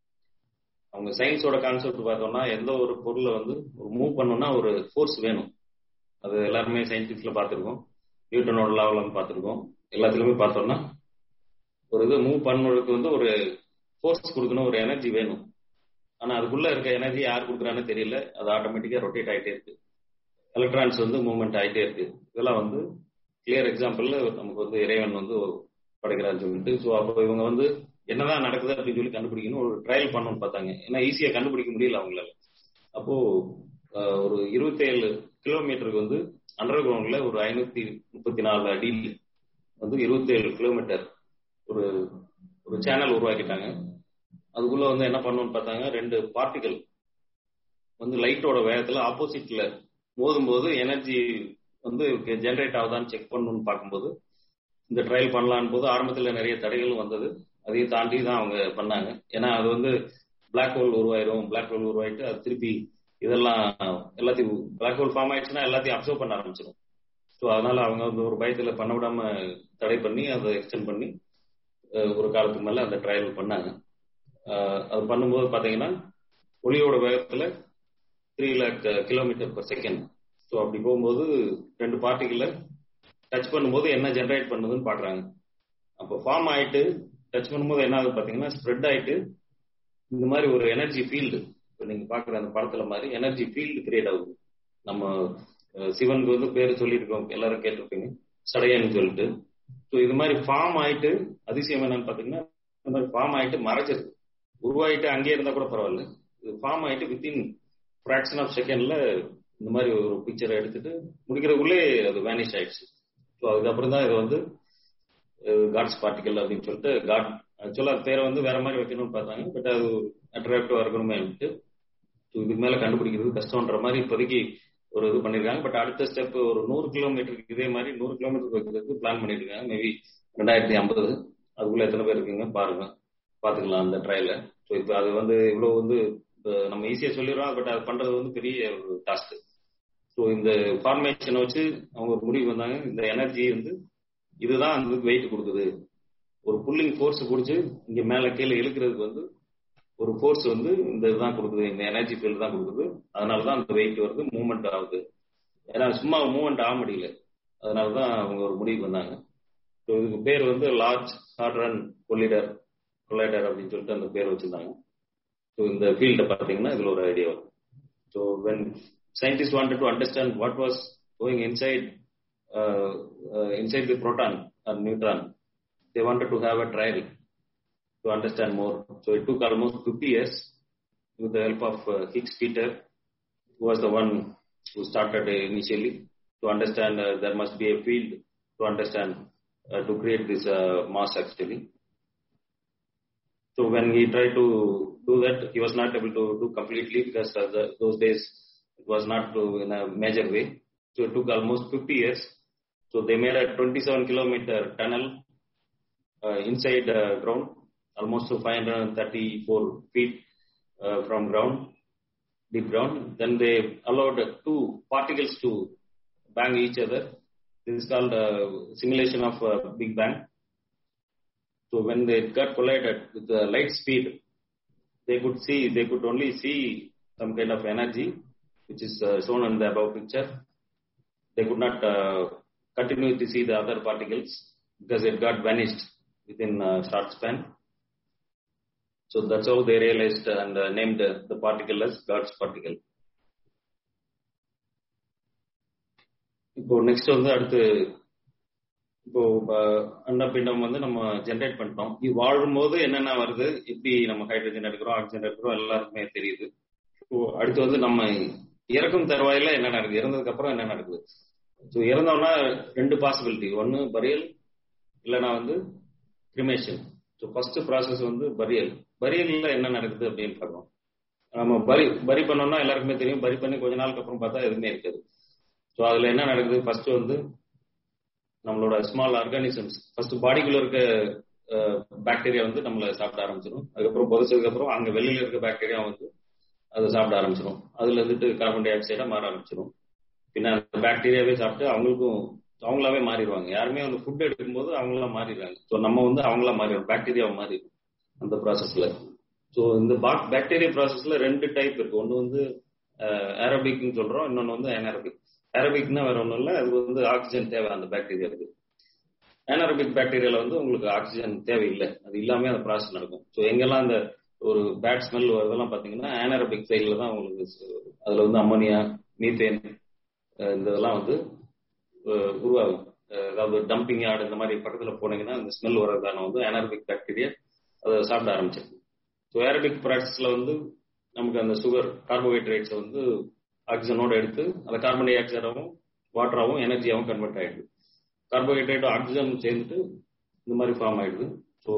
அவங்க சயின்ஸோட கான்செப்ட் பார்த்தோம்னா எந்த ஒரு பொருளை வந்து ஒரு மூவ் பண்ணணும்னா ஒரு ஃபோர்ஸ் வேணும் அது எல்லாருமே சயின்டிஸ்ட்ல பார்த்துருக்கோம் நியூட்டனோட லாவில் பார்த்துருக்கோம் எல்லாத்துலயுமே பார்த்தோம்னா ஒரு இது மூவ் பண்ணுறதுக்கு வந்து ஒரு ஃபோர்ஸ் கொடுக்கணும் ஒரு எனர்ஜி வேணும் ஆனா அதுக்குள்ள இருக்க எனர்ஜி யார் கொடுக்குறான்னு தெரியல அது ஆட்டோமேட்டிக்கா ரொட்டேட் ஆயிட்டே இருக்கு எலக்ட்ரான்ஸ் வந்து மூவ்மெண்ட் ஆயிட்டே இருக்கு இதெல்லாம் வந்து கிளியர் எக்ஸாம்பிள்ல நமக்கு வந்து இறைவன் வந்து படைக்கிறான்னு சொல்லிட்டு ஸோ அப்போ இவங்க வந்து என்னதான் நடக்குது அப்படின்னு சொல்லி கண்டுபிடிக்கணும் ஒரு ட்ரையல் பண்ணணும்னு பார்த்தாங்க ஏன்னா ஈஸியா கண்டுபிடிக்க முடியல அவங்களால அப்போ ஒரு இருபத்தேழு கிலோமீட்டருக்கு வந்து அண்டர் கிரவுண்ட்ல ஒரு ஐநூத்தி முப்பத்தி நாலு அடி வந்து இருபத்தேழு கிலோமீட்டர் ஒரு ஒரு சேனல் உருவாக்கிட்டாங்க அதுக்குள்ள வந்து என்ன பண்ணணும்னு பார்த்தாங்க ரெண்டு பார்ட்டிகள் வந்து லைட்டோட வேகத்துல ஆப்போசிட்ல மோதும் போது எனர்ஜி வந்து ஜென்ரேட் ஆகுதான்னு செக் பண்ணணும்னு பார்க்கும்போது இந்த ட்ரையல் பண்ணலான்னு போது ஆரம்பத்துல நிறைய தடைகளும் வந்தது அதையும் தாண்டி தான் அவங்க பண்ணாங்க ஏன்னா அது வந்து பிளாக் ஹோல் உருவாயிரும் பிளாக் ஹோல் உருவாயிட்டு அது திருப்பி இதெல்லாம் எல்லாத்தையும் பிளாக் ஹோல் ஃபார்ம் ஆயிடுச்சுன்னா எல்லாத்தையும் அப்சர்வ் பண்ண ஆரம்பிச்சிடும் ஸோ அதனால அவங்க வந்து ஒரு பயத்துல பண்ண விடாம தடை பண்ணி அதை எக்ஸ்டெண்ட் பண்ணி ஒரு காலத்துக்கு மேல அந்த ட்ரையல் பண்ணாங்க அது பண்ணும்போது பாத்தீங்கன்னா ஒளியோட வேகத்துல three lakh kilometre per second so அப்படி போகும்போது ரெண்டு பார்ட்டிகளை டச் பண்ணும்போது என்ன ஜென்ரேட் பண்ணுதுன்னு பாக்குறாங்க அப்போ ஃபார்ம் ஆயிட்டு டச் பண்ணும்போது என்ன ஆகுது பாத்தீங்கன்னா ஸ்ப்ரெட் ஆயிட்டு இந்த மாதிரி ஒரு எனர்ஜி ஃபீல்டு இப்போ நீங்க பாக்குற அந்த படத்துல மாதிரி எனர்ஜி ஃபீல்டு கிரியேட் ஆகுது நம்ம சிவனுக்கு வந்து பேர் சொல்லியிருக்கோம் எல்லாரும் கேட்டிருப்பீங்க சடையன்னு சொல்லிட்டு ஸோ இது மாதிரி ஃபார்ம் ஆயிட்டு அதிசயம் என்னன்னு பாத்தீங்கன்னா இந்த மாதிரி ஃபார்ம் ஆயிட்டு மறைச்சிருக்கு உருவாயிட்டு அங்கேயே இருந்தா கூட பரவாயில்ல இது ஃபார்ம் ஆயிட்டு வித்தின் ஃபிராக்ஷன் ஆஃப் செகண்ட்ல இந்த மாதிரி ஒரு பிக்சரை எடுத்துட்டு முடிக்கிறதுக்குள்ளே அது வேனிஷ் ஆயிடுச்சு ஸோ அதுக்கப்புறம் தான் இது வந்து காட்ஸ் பார்ட்டிக்கல் அப்படின்னு சொல்லிட்டு காட் ஆக்சுவலா பேரை வந்து வேற மாதிரி வைக்கணும்னு பார்த்தாங்க பட் அது அட்ராக்டிவா இருக்கணுமே விட்டு ஸோ இதுக்கு மேல கண்டுபிடிக்கிறது கஷ்டம்ன்ற மாதிரி இப்போதைக்கு ஒரு இது பண்ணிருக்காங்க பட் அடுத்த ஸ்டெப் ஒரு நூறு கிலோமீட்டருக்கு இதே மாதிரி நூறு கிலோமீட்டர் வைக்கிறதுக்கு பிளான் பண்ணிருக்காங்க மேபி ரெண்டாயிரத்தி ஐம்பது அதுக்குள்ள எத்தனை பேர் இருக்கீங்க பாருங்க பாத்துக்கலாம் அந்த ட்ரையல ஸோ இப்போ அது வந்து இவ்வளவு வந்து நம்ம ஈஸியா சொல்லிடுறோம் பட் அது பண்றது வந்து பெரிய ஒரு டாஸ்க் ஸோ இந்த ஃபார்மேஷனை வச்சு அவங்க ஒரு முடிவு வந்தாங்க இந்த எனர்ஜி வந்து இதுதான் அந்த வெயிட் கொடுக்குது ஒரு புல்லிங் ஃபோர்ஸ் பிடிச்சி இங்க மேல கீழே இழுக்கிறதுக்கு வந்து ஒரு ஃபோர்ஸ் வந்து இந்த இதுதான் கொடுக்குது இந்த எனர்ஜி ஃபீல்டு தான் கொடுக்குது அதனாலதான் அந்த வெயிட் வருது மூவ்மெண்ட் ஆகுது ஏன்னா சும்மா மூவ்மெண்ட் ஆக முடியல அதனாலதான் அவங்க ஒரு முடிவுக்கு வந்தாங்க ஸோ இதுக்கு பேர் வந்து லார்ஜ் ஹார்ட்ரன் கொல்லிடர் கொலைடர் அப்படின்னு சொல்லிட்டு அந்த பேர் வச்சிருந்தாங்க ஸோ இந்த ஃபீல்டை பார்த்தீங்கன்னா இதுல ஒரு ஐடியா வரும் so when scientist wanted to understand what was going inside inside the proton or neutron they wanted to have a trial to understand more. So it took almost 50 years with the help of uh, Higgs Peter, who was the one who started uh, initially to understand uh, there must be a field to understand uh, to create this uh, mass actually. So when he tried to do that, he was not able to do completely because uh, the, those days it was not to, in a major way. So it took almost 50 years. So they made a 27 kilometer tunnel uh, inside uh, ground, almost to 534 feet uh, from ground, deep ground. Then they allowed two particles to bang each other. This is called simulation of Big Bang. So when they got collided with the light speed, they could see, they could only see some kind of energy, which is shown in the above picture. They could not continue to see the other particles because it got vanished within a short span. So that's how they realized and uh, named uh, the particle as God's particle. இப்போ next வந்து அடுத்து இப்போ அண்டப்பிண்டம் வந்து நம்ம generate பண்ணிட்டோம் இது வாழும்போது என்னென்ன வருது எப்படி நம்ம ஹைட்ரஜன் எடுக்கிறோம் ஆக்சிஜன் எடுக்கிறோம் எல்லாருக்குமே தெரியுது இப்போ அடுத்து வந்து நம்ம இறக்கும் தருவாயில என்ன நடக்குது இறந்ததுக்கு அப்புறம் என்ன நடக்குது ஸோ இறந்தோம்னா ரெண்டு பாசிபிலிட்டி ஒன்னு பரியல் இல்லைன்னா வந்து கிரிமேஷன் ஸோ ஃபர்ஸ்ட் ப்ராசஸ் வந்து பரியல் பரியல்ல என்ன நடக்குது அப்படின்னு பார்க்கணும் நம்ம பரி பரி பண்ணோம்னா எல்லாருக்குமே தெரியும் பரி பண்ணி கொஞ்ச நாளுக்கு அப்புறம் பார்த்தா எதுவுமே இருக்காது ஸோ அதுல என்ன நடக்குது ஃபர்ஸ்ட் வந்து நம்மளோட ஸ்மால் ஆர்கானிசம்ஸ் ஃபர்ஸ்ட் பாடிக்குள்ள இருக்க பாக்டீரியா வந்து நம்மளை சாப்பிட ஆரம்பிச்சிடும் அதுக்கப்புறம் புதைச்சதுக்கு அப்புறம் அங்க வெளியில இருக்க பாக்டீரியா வந்து அதை சாப்பிட ஆரம்பிச்சிடும் அதுல இருந்துட்டு கார்பன் டை ஆக்சைடா மாற ஆரம்பிச்சிடும் பின்ன அந்த பாக்டீரியாவே சாப்பிட்டு அவங்களுக்கும் அவங்களாவே மாறிடுவாங்க யாருமே வந்து ஃபுட் எடுக்கும்போது அவங்களா மாறிடுறாங்க ஸோ நம்ம வந்து அவங்களா மாறிடும் பாக்டீரியா மாறிடும் அந்த ப்ராசஸ்ல ஸோ இந்த பாக்டீரியா ப்ராசஸ்ல ரெண்டு டைப் இருக்கு ஒன்று வந்து ஏரோபிக்னு சொல்றோம் இன்னொன்று வந்து அனாரோபிக் ஏரோபிக்னா வேற ஒன்றும் இல்லை அது வந்து ஆக்சிஜன் தேவை அந்த பாக்டீரியாவுக்கு அனாரோபிக் பாக்டீரியால வந்து உங்களுக்கு ஆக்சிஜன் தேவையில்லை அது இல்லாம அந்த ப்ராசஸ் நடக்கும் ஸோ எங்கெல்லாம் அந்த ஒரு பேட் ஸ்மெல் வருதெல்லாம் பாத்தீங்கன்னா அனாரோபிக் சைட்ல தான் உங்களுக்கு அதுல வந்து அம்மோனியா மீத்தேன் இந்த இதெல்லாம் வந்து உருவாகும் அதாவது டம்பிங் யார்டு இந்த மாதிரி பக்கத்துல போனீங்கன்னா அந்த ஸ்மெல் வர்றதான வந்து அனாரோபிக் பாக்டீரியா அதை சாப்பிட ஆரம்பிச்சிருக்கு ஸோ ஏரோபிக் ப்ராசஸ்ல வந்து நமக்கு அந்த சுகர் கார்போஹைட்ரேட்ஸை வந்து ஆக்சிஜனோட எடுத்து அந்த கார்பன் டை ஆக்சைடாகவும் வாட்டராகவும் எனர்ஜியாகவும் கன்வெர்ட் ஆயிடுது கார்போஹைட்ரேட்டும் ஆக்சிஜனும் சேர்ந்துட்டு இந்த மாதிரி ஃபார்ம் ஆயிடுது ஸோ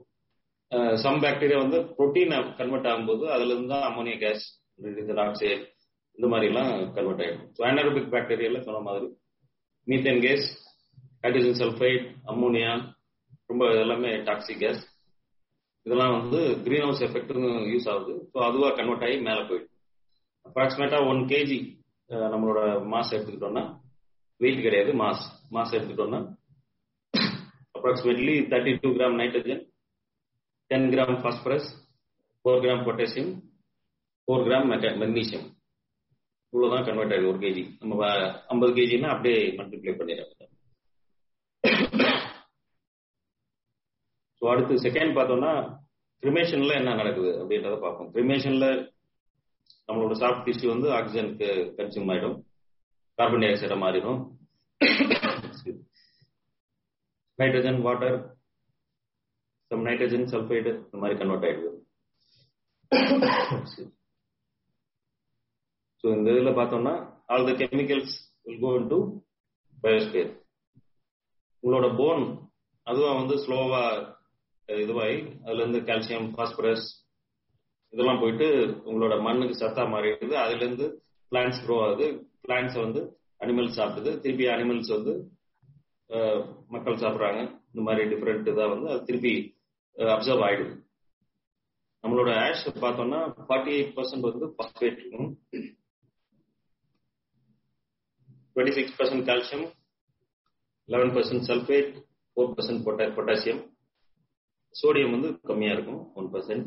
சம் பாக்டீரியா வந்து ப்ரோட்டீன் கன்வெர்ட் ஆகும்போது அதுல இருந்து தான் அமோனியா கேஸ் ஆக்சைடு இந்த மாதிரி எல்லாம் கன்வெர்ட் ஆயிடும் ஸோ அனாரோபிக் பாக்டீரியால சொன்ன மாதிரி methane gas hydrogen sulphide ammonia ரொம்ப எல்லாமே டாக்ஸிக் கேஸ் இதெல்லாம் வந்து கிரீன் ஹவுஸ் எஃபெக்ட்னு யூஸ் ஆகுது ஸோ அதுவா கன்வெர்ட் ஆகி மேலே போயிடும் அப்ராக்சிமேட்டா ஒன் கேஜி நம்மளோட மாஸ் எடுத்துக்கிட்டோம்னா வெயிட் கிடையாது மாஸ் மாஸ் எடுத்துக்கிட்டோம்னா approximately thirty two gram nitrogen ten gram phosphorus four gram potassium four gram magnesium இவ்வளவுதான் கன்வெர்ட் ஆகுது ஒரு கேஜி நம்ம ஐம்பது கேஜின்னா அப்படியே மல்டிப்ளை பண்ணிடுறாங்க ஸோ அடுத்து செகண்ட் பார்த்தோம்னா கிரிமேஷன்ல என்ன நடக்குது அப்படின்றத பார்ப்போம் கிரிமேஷன்ல நம்மளோட சாஃப்ட் டிஷ்யூ வந்து ஆக்சிஜனுக்கு கன்சியூம் ஆயிடும் கார்பன் டை ஆக்சைடா மாறிடும் nitrogen water some nitrogen sulphide இந்த மாதிரி கன்வெர்ட் ஆயிடுது ஸோ இந்த இதில் பார்த்தோம்னா all the chemicals will go into biosphere உங்களோட போன் அதுவும் வந்து ஸ்லோவா இதுவாகி அதுல இருந்து கால்சியம் பாஸ்பரஸ் இதெல்லாம் போயிட்டு உங்களோட மண்ணுக்கு சத்தா மாறிடுது அதுல இருந்து பிளான்ஸ் க்ரோ ஆகுது பிளான்ஸ் வந்து அனிமல்ஸ் சாப்பிடுது திருப்பி அனிமல்ஸ் வந்து மக்கள் சாப்பிட்றாங்க இந்த மாதிரி டிஃப்ரெண்ட் இதாக வந்து அது திருப்பி அப்சர்வ் ஆயிடுது நம்மளோட ஆஷ் பார்த்தோம்னா ஃபார்ட்டி எயிட் பர்சன்ட் வந்து பாஸ்பேட் இருக்கும் twenty six percent calcium eleven percent sulphate four percent potassium sodium வந்து கம்மியா இருக்கும் ஒன் பர்சன்ட்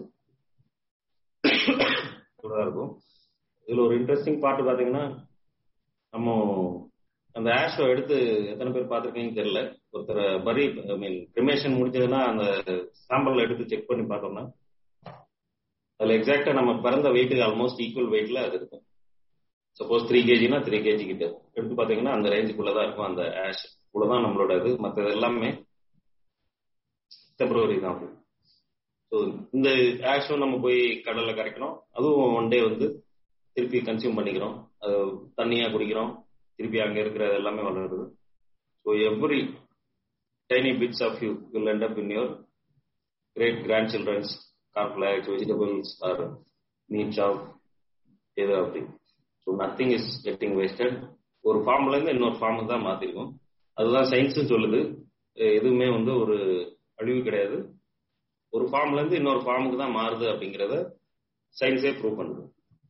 இருக்கும் இதுல ஒரு இன்ட்ரெஸ்டிங் பார்ட் பாத்தீங்கன்னா நம்ம அந்த ஆஷோ எடுத்து எத்தனை பேர் பார்த்துருக்கீங்கன்னு தெரியல ஒருத்தர் பரி ஐ மீன் கிரிமேஷன் முடிஞ்சதுன்னா அந்த சாம்பிள் எடுத்து செக் பண்ணி பார்த்தோம்னா அதுல எக்ஸாக்டா நம்ம பிறந்த வெயிட்டுக்கு ஆல்மோஸ்ட் ஈக்குவல் வெயிட்ல அது இருக்கும் சப்போஸ் த்ரீ கேஜினா த்ரீ கேஜி கிட்ட எடுத்து பாத்தீங்கன்னா அந்த ரேஞ்சுக்குள்ளதான் இருக்கும் அந்த ஆஷ் இவ்வளவுதான் நம்மளோட இது மற்றது எல்லாமே பிப்ரவரி தான் ஸோ இந்த ஆஷும் நம்ம போய் கடல்ல கரைக்கிறோம் அதுவும் ஒன் டே வந்து திருப்பி கன்சியூம் பண்ணிக்கிறோம் அது தண்ணியா குடிக்கிறோம் திருப்பி அங்க இருக்கிற எல்லாமே வளருது so every tiny bits of you will end up in your great grand children's cornflakes vegetables or meat shop ஏதோ அப்படி so nothing is getting wasted ஒரு ஃபார்ம்ல இருந்து இன்னொரு ஃபார்முக்கு தான் மாத்திருக்கோம் அதுதான் சயின்ஸும் சொல்லுது எதுவுமே வந்து ஒரு அழிவு கிடையாது ஒரு ஃபார்ம்ல இருந்து இன்னொரு ஃபார்முக்கு தான் மாறுது அப்படிங்கிறத சயின்ஸே ப்ரூவ் பண்ணுது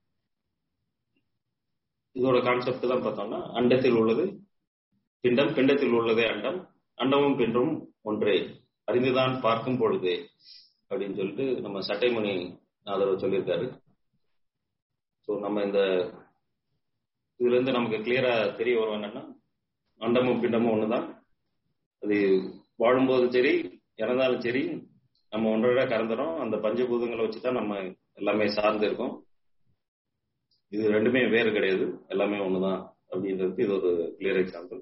இதோட கான்செப்ட் தான் பார்த்தோம்னா அண்டத்தில் உள்ளது பிண்டம் பிண்டத்தில் உள்ளதே அண்டம் அண்டமும் பிண்டமும் ஒன்றே அறிந்துதான் பார்க்கும் பொழுதே அப்படின்னு சொல்லிட்டு நம்ம சட்டைமணி ஆதரவு சொல்லியிருக்காரு ஸோ நம்ம இந்த இதுல இருந்து நமக்கு கிளியரா தெரிய வரும் என்னன்னா அண்டமும் பிண்டமும் ஒண்ணுதான் அது வாழும்போதும் சரி இறந்தாலும் சரி நம்ம ஒன்றோட கறந்துடும் அந்த பஞ்சபூதங்களை வச்சுதான் நம்ம எல்லாமே சார்ந்து இருக்கோம் இது ரெண்டுமே வேறு கிடையாது எல்லாமே ஒண்ணுதான் அப்படின்றதுக்கு இது ஒரு கிளியர் எக்ஸாம்பிள்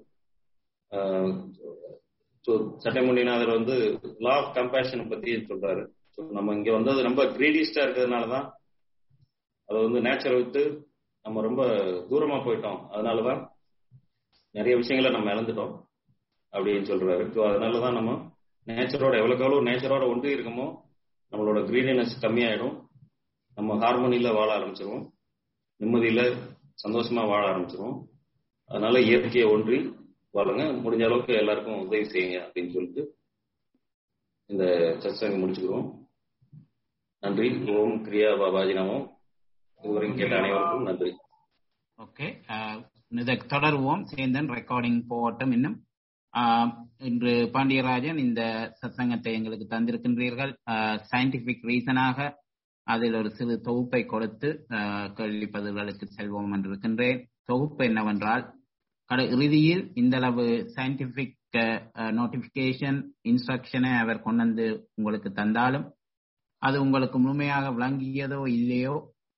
ஸோ சட்டமுனிநாதர் வந்து லா ஆஃப் கம்பேஷன் பத்தி சொல்றாரு ஸோ நம்ம இங்க வந்தது ரொம்ப கிரீடிஸ்டா இருக்கிறதுனால தான் அதை வந்து நேச்சரை விட்டு நம்ம ரொம்ப தூரமா போயிட்டோம் அதனாலதான் நிறைய விஷயங்களை நம்ம இழந்துட்டோம் அப்படின்னு சொல்றாரு ஸோ அதனாலதான் நம்ம நேச்சரோட எவ்வளவுக்கு எவ்வளவு நேச்சரோட ஒன்றி இருக்கமோ நம்மளோட கிரீடினஸ் கம்மியாயிடும் நம்ம ஹார்மோனியில வாழ ஆரம்பிச்சிருவோம் நிம்மதியில சந்தோஷமா வாழ ஆரம்பிச்சிருவோம் அதனால இயற்கையை ஒன்றி வாழுங்க முடிஞ்ச அளவுக்கு எல்லாருக்கும் உதவி செய்யுங்க அப்படின்னு சொல்லிட்டு இந்த சத்சங்க முடிச்சுக்கிறோம் நன்றி ஓம் கிரியா பாபாஜி நமம் இதுவரைக்கும் கேட்ட அனைவருக்கும் நன்றி ஓகே இதை தொடருவோம் சேர்ந்தன் ரெக்கார்டிங் போகட்டும் இன்னும் இன்று பாண்டியராஜன் இந்த சத்சங்கத்தை எங்களுக்கு தந்திருக்கின்றீர்கள் சயின்டிபிக் ரீசனாக அதில் ஒரு சிறு தொகுப்பை கொடுத்து கேள்வி பதில்களுக்கு செல்வோம் என்று இருக்கின்றேன் தொகுப்பு என்னவென்றால் கட இறுதியில் இந்த அளவு சயின்டிபிக் நோட்டிபிகேஷன் இன்ஸ்ட்ரக்ஷனை அவர் கொண்டு வந்து உங்களுக்கு தந்தாலும் அது உங்களுக்கு முழுமையாக விளங்கியதோ இல்லையோ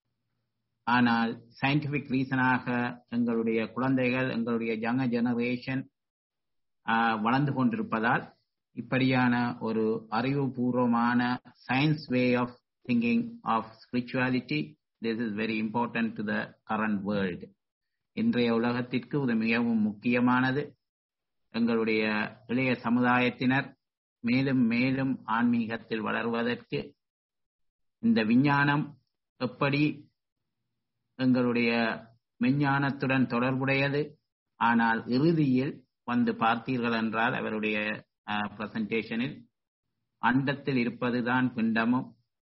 ஆனால் சயின்டிபிக் ரீசனாக எங்களுடைய குழந்தைகள் எங்களுடைய யங்க ஜெனரேஷன் வளர்ந்து கொண்டிருப்பதால் இப்படியான ஒரு அறிவுபூர்வமான science way of thinking of spirituality this is very important to the current world இன்றைய உலகத்திற்கு இது மிகவும் முக்கியமானது எங்களுடைய இளைய சமுதாயத்தினர் மேலும் மேலும் ஆன்மீகத்தில் வளர்வதற்கு இந்த விஞ்ஞானம் எப்படி எங்களுடைய மெஞ்ஞானத்துடன் தொடர்புடையது ஆனால் இறுதியில் வந்து பார்த்தீர்கள் என்றால் அவருடைய பிரசன்டேஷனில் அண்டத்தில் இருப்பதுதான் பிண்டமும்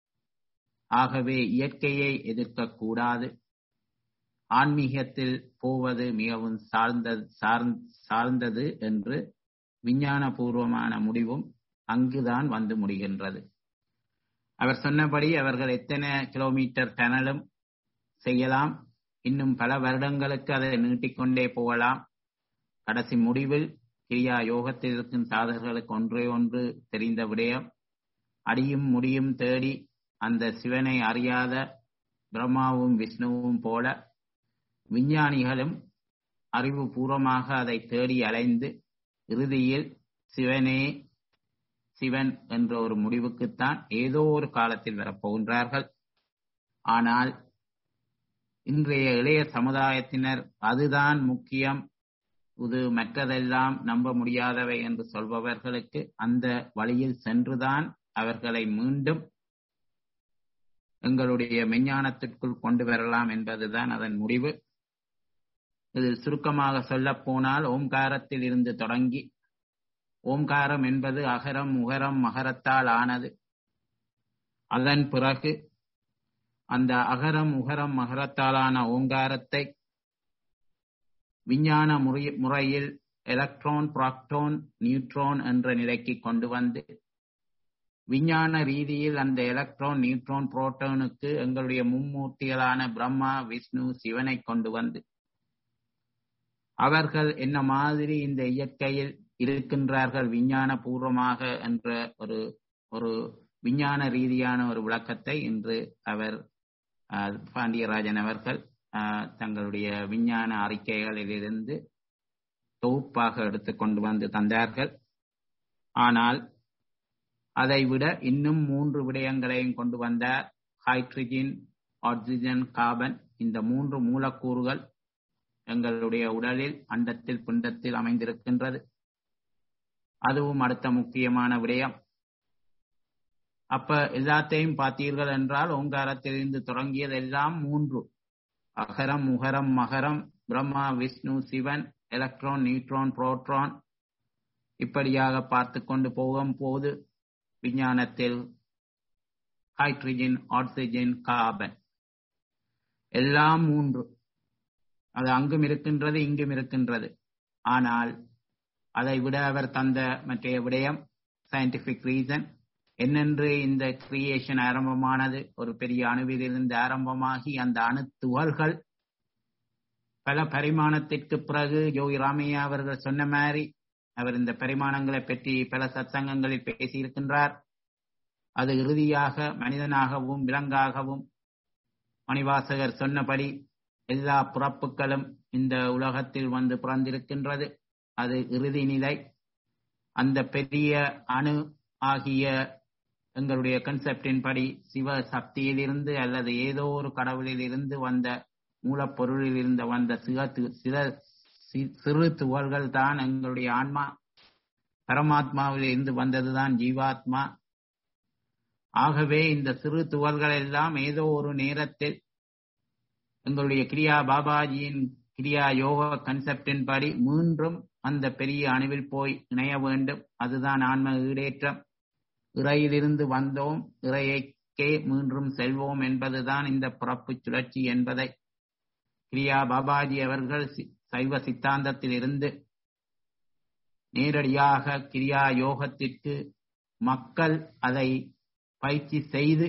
ஆகவே இயற்கையை எதிர்க்கக்கூடாது ஆன்மீகத்தில் போவது மிகவும் சார்ந்த சார்ந்தது என்று விஞ்ஞானபூர்வமான முடிவும் அங்குதான் வந்து முடிகின்றது அவர் சொன்னபடி அவர்கள் எத்தனை கிலோமீட்டர் டனலும் செய்யலாம் இன்னும் பல வருடங்களுக்கு அதை நீட்டிக்கொண்டே போகலாம் கடைசி முடிவில் கிரியா யோகத்தில் இருக்கும் சாதகர்களுக்கு ஒன்றே ஒன்று தெரிந்த விடயம் அடியும் முடியும் தேடி அந்த சிவனை அறியாத பிரம்மாவும் விஷ்ணுவும் போல விஞ்ஞானிகளும் அறிவுபூர்வமாக அதை தேடி அலைந்து இறுதியில் சிவனே சிவன் என்ற ஒரு முடிவுக்குத்தான் ஏதோ ஒரு காலத்தில் வரப்போகின்றார்கள் ஆனால் இன்றைய இளைய சமுதாயத்தினர் அதுதான் முக்கியம் இது மற்றதெல்லாம் நம்ப முடியாதவை என்று சொல்பவர்களுக்கு அந்த வழியில் சென்றுதான் அவர்களை மீண்டும் எங்களுடைய மெஞ்ஞானத்திற்குள் கொண்டு வரலாம் என்பதுதான் அதன் முடிவு இதில் சுருக்கமாக சொல்ல போனால் ஓம்காரத்தில் இருந்து தொடங்கி ஓம்காரம் என்பது அகரம் உகரம் மகரத்தால் ஆனது அதன் பிறகு அந்த அகரம் உகரம் மகரத்தாலான ஓங்காரத்தை விஞ்ஞான முறையில் எலக்ட்ரான் புராக்டோன் நியூட்ரான் என்ற நிலைக்கு கொண்டு வந்து விஞ்ஞான ரீதியில் அந்த எலக்ட்ரான் நியூட்ரான் புரோட்டானுக்கு எங்களுடைய மும்மூர்த்திகளான பிரம்மா விஷ்ணு சிவனை கொண்டு வந்து அவர்கள் என்ன மாதிரி இந்த இயற்கையில் இருக்கின்றார்கள் விஞ்ஞான பூர்வமாக என்ற ஒரு ஒரு விஞ்ஞான ரீதியான ஒரு விளக்கத்தை இன்று அவர் பாண்டியராஜன் அவர்கள் தங்களுடைய விஞ்ஞான அறிக்கைகளிலிருந்து தொகுப்பாக எடுத்து கொண்டு வந்து தந்தார்கள் ஆனால் அதை விட இன்னும் மூன்று விடயங்களையும் கொண்டு வந்தார் ஹைட்ரஜன் ஆக்சிஜன் கார்பன் இந்த மூன்று மூலக்கூறுகள் எங்களுடைய உடலில் அண்டத்தில் பிண்டத்தில் அமைந்திருக்கின்றது அதுவும் அடுத்த முக்கியமான விடயம் அப்ப எல்லாத்தையும் பார்த்தீர்கள் என்றால் ஓங்காரத்திலிருந்து தொடங்கியதெல்லாம் மூன்று அகரம் முகரம் மகரம் Brahma Vishnu Sivan electron neutron proton இப்படியாக பார்த்து கொண்டு போகும் போது விஞ்ஞானத்தில் ஹைட்ரஜன் ஆக்சிஜன் கார்பன் எல்லாம் மூன்று அது அங்கும் இருக்கின்றது இங்கும் இருக்கின்றது ஆனால் அதை விட அவர் தந்த மற்றைய விடயம் சயின்டிபிக் ரீசன் என்னென்று இந்த கிரியேஷன் ஆரம்பமானது ஒரு பெரிய அணுவிலிருந்து ஆரம்பமாகி அந்த அணு துகள்கள் பல பரிமாணத்திற்கு பிறகு யோகி ராமையா அவர்கள் சொன்ன மாதிரி அவர் இந்த பரிமாணங்களை பற்றி பல சத்சங்கங்களில் பேசியிருக்கின்றார் அது இறுதியாக மனிதனாகவும் விலங்காகவும் மணிவாசகர் சொன்னபடி எல்லா பிறப்புகளும் இந்த உலகத்தில் வந்து பிறந்திருக்கின்றது அது இறுதி நிலை அந்த பெரிய அணு ஆகிய எங்களுடைய கன்செப்டின் படி சிவ சக்தியிலிருந்து அல்லது ஏதோ ஒரு கடவுளில் இருந்து வந்த மூலப்பொருளில் இருந்து வந்த சில சில சிறு துகள்கள் தான் எங்களுடைய ஆன்மா பரமாத்மாவில் இருந்து வந்ததுதான் ஜீவாத்மா ஆகவே இந்த சிறு துகள்கள் எல்லாம் ஏதோ ஒரு நேரத்தில் எங்களுடைய கிரியா பாபாஜியின் கிரியா யோக கன்செப்டின் படி மீண்டும் அந்த பெரிய அணுவில் போய் இணைய வேண்டும் அதுதான் ஆன்ம ஈடேற்றம் இறையிலிருந்து வந்தோம் இறையைக்கே மீண்டும் செல்வோம் என்பதுதான் இந்த பிறப்பு சுழற்சி என்பதை கிரியா பாபாஜி அவர்கள் சைவ சித்தாந்தத்தில் இருந்து நேரடியாக கிரியா யோகத்திற்கு மக்கள் அதை பயிற்சி செய்து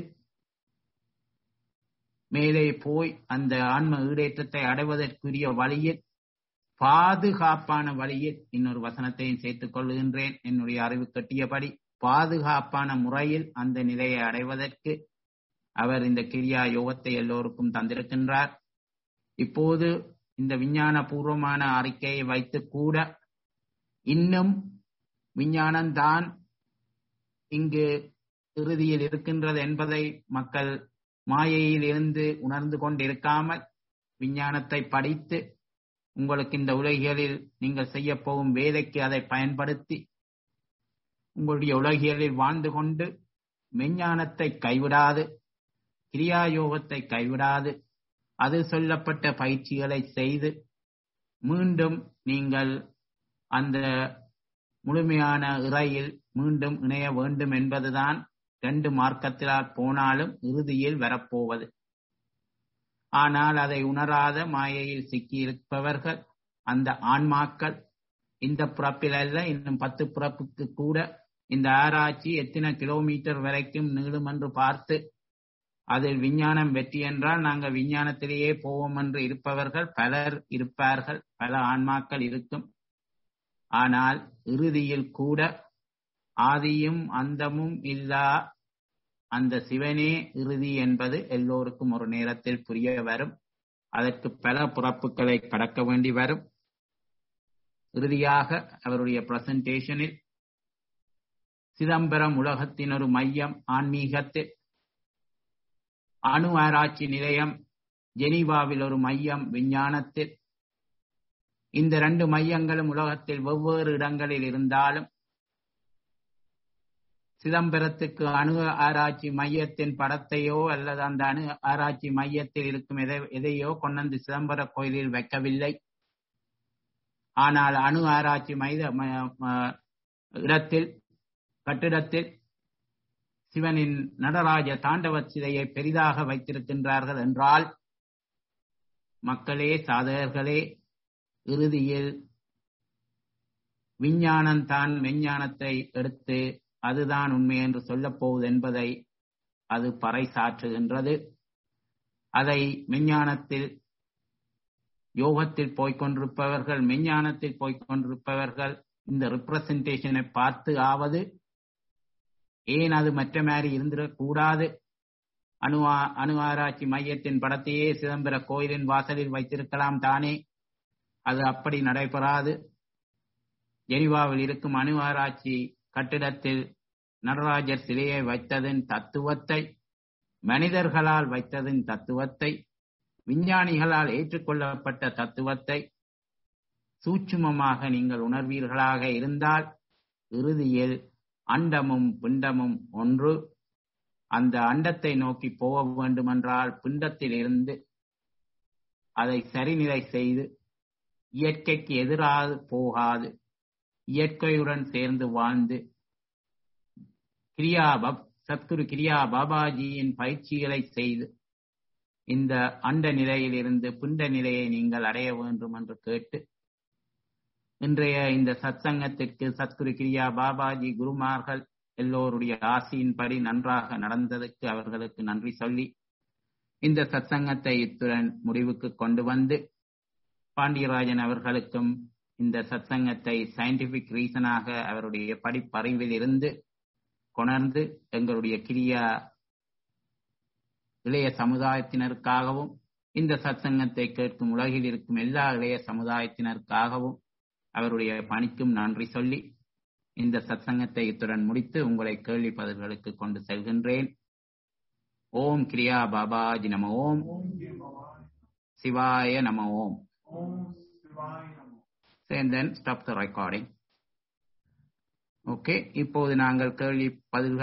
மேலே போய் அந்த ஆன்ம ஈடேற்றத்தை அடைவதற்குரிய வழியில் பாதுகாப்பான வழியில் இன்னொரு வசனத்தையும் சேர்த்துக் கொள்கின்றேன் என்னுடைய அறிவு கட்டியபடி பாதுகாப்பான முறையில் அந்த நிலையை அடைவதற்கு அவர் இந்த கிரியா யோகத்தை எல்லோருக்கும் தந்திருக்கின்றார் இப்போது இந்த விஞ்ஞான பூர்வமான அறிக்கையை வைத்து கூட இன்னும் விஞ்ஞானம்தான் இங்கு இறுதியில் இருக்கின்றது என்பதை மக்கள் மாயையில் இருந்து உணர்ந்து கொண்டிருக்காமல் விஞ்ஞானத்தை படித்து உங்களுக்கு இந்த உலகியலில் நீங்கள் செய்ய போகும் வேலைக்கு அதை பயன்படுத்தி உங்களுடைய உலகியலில் வாழ்ந்து கொண்டு மெஞ்ஞானத்தை கைவிடாது கிரியாயோகத்தை கைவிடாது அது சொல்லப்பட்ட பயிற்சிகளை செய்து மீண்டும் நீங்கள் அந்த முழுமையான இறையில் மீண்டும் இணைய வேண்டும் என்பதுதான் ரெண்டு மார்க்கத்திலால் போனாலும் இறுதியில் வரப்போவது ஆனால் அதை உணராத மாயையில் சிக்கியிருப்பவர்கள் அந்த ஆன்மாக்கள் இந்த பிறப்பில் அல்ல இன்னும் பத்து பிறப்புக்கு கூட இந்த ஆராய்ச்சி எத்தனை கிலோமீட்டர் வரைக்கும் நீளும் என்று பார்த்து அதில் விஞ்ஞானம் வெற்றி என்றால் நாங்கள் விஞ்ஞானத்திலேயே போவோம் என்று இருப்பவர்கள் பலர் இருப்பார்கள் பல ஆன்மாக்கள் இருக்கும் ஆனால் இறுதியில் கூட ஆதியும் அந்தமும் இல்லா அந்த சிவனே இறுதி என்பது எல்லோருக்கும் ஒரு நேரத்தில் புரிய வரும் அதற்கு பல பிறப்புகளை கடக்க வேண்டி வரும் இறுதியாக அவருடைய பிரசன்டேஷனில் சிதம்பரம் உலகத்தின் ஒரு மையம் ஆன்மீகத்தில் அணு ஆராய்ச்சி நிலையம் ஜெனீவாவில் ஒரு மையம் விஞ்ஞானத்தில் இந்த ரெண்டு மையங்களும் உலகத்தில் வெவ்வேறு இடங்களில் இருந்தாலும் சிதம்பரத்துக்கு அணு ஆராய்ச்சி மையத்தின் படத்தையோ அல்லது அந்த அணு ஆராய்ச்சி மையத்தில் இருக்கும் எதை எதையோ கொண்டு சிதம்பர கோயிலில் வைக்கவில்லை ஆனால் அணு ஆராய்ச்சி மைத இடத்தில் கட்டிடத்தில் சிவனின் நடராஜ தாண்டவ சிலையை பெரிதாக வைத்திருக்கின்றார்கள் என்றால் மக்களே சாதகர்களே இறுதியில் விஞ்ஞானம் தான் மெஞ்ஞானத்தை எடுத்து அதுதான் உண்மை என்று சொல்லப் போகுது என்பதை அது பறைசாற்றுகின்றது அதை மெஞ்ஞானத்தில் யோகத்தில் போய்கொண்டிருப்பவர்கள் மெஞ்ஞானத்தில் போய்கொண்டிருப்பவர்கள் இந்த ரிப்ரசன்டேஷனை பார்த்து ஆவது ஏன் அது மற்ற மாதிரி இருந்திடக்கூடாது அணு அணு ஆராய்ச்சி மையத்தின் படத்தையே சிதம்பர கோயிலின் வாசலில் வைத்திருக்கலாம் தானே அது அப்படி நடைபெறாது ஜெனிவாவில் இருக்கும் அணு ஆராய்ச்சி கட்டிடத்தில் நடராஜர் சிலையை வைத்ததின் தத்துவத்தை மனிதர்களால் வைத்ததின் தத்துவத்தை விஞ்ஞானிகளால் ஏற்றுக்கொள்ளப்பட்ட தத்துவத்தை சூட்சுமமாக நீங்கள் உணர்வீர்களாக இருந்தால் இறுதியில் அண்டமும் பிண்டமும் ஒன்று அந்த அண்டத்தை நோக்கி போக வேண்டுமென்றால் பிண்டத்தில் இருந்து அதை சரிநிலை செய்து இயற்கைக்கு எதிராக போகாது இயற்கையுடன் சேர்ந்து வாழ்ந்து கிரியா சத்குரு கிரியா பாபாஜியின் பயிற்சிகளை செய்து இந்த அண்ட நிலையில் இருந்து பிண்ட நிலையை நீங்கள் அடைய வேண்டும் என்று கேட்டு இன்றைய இந்த சத்சங்கத்திற்கு சத்குரு கிரியா பாபாஜி குருமார்கள் எல்லோருடைய ஆசையின்படி நன்றாக நடந்ததற்கு அவர்களுக்கு நன்றி சொல்லி இந்த சத்சங்கத்தை இத்துடன் முடிவுக்கு கொண்டு வந்து பாண்டியராஜன் அவர்களுக்கும் இந்த சத்சங்கத்தை சயின்டிபிக் ரீசனாக அவருடைய படிப்பறிவில் இருந்து கொணர்ந்து எங்களுடைய கிரியா இளைய சமுதாயத்தினருக்காகவும் இந்த சத்சங்கத்தை கேட்கும் உலகில் இருக்கும் எல்லா இளைய சமுதாயத்தினருக்காகவும் அவருடைய பணிக்கும் நன்றி சொல்லி இந்த சத்சங்கத்தை இத்துடன் முடித்து உங்களை கேள்வி பதில்களுக்கு கொண்டு செல்கின்றேன் ஓம் கிரியா பாபாஜி நம ஓம் சிவாய நம ஓம் and then stop the recording. Okay இப்போது நாங்கள் கேள்வி பதில்கள்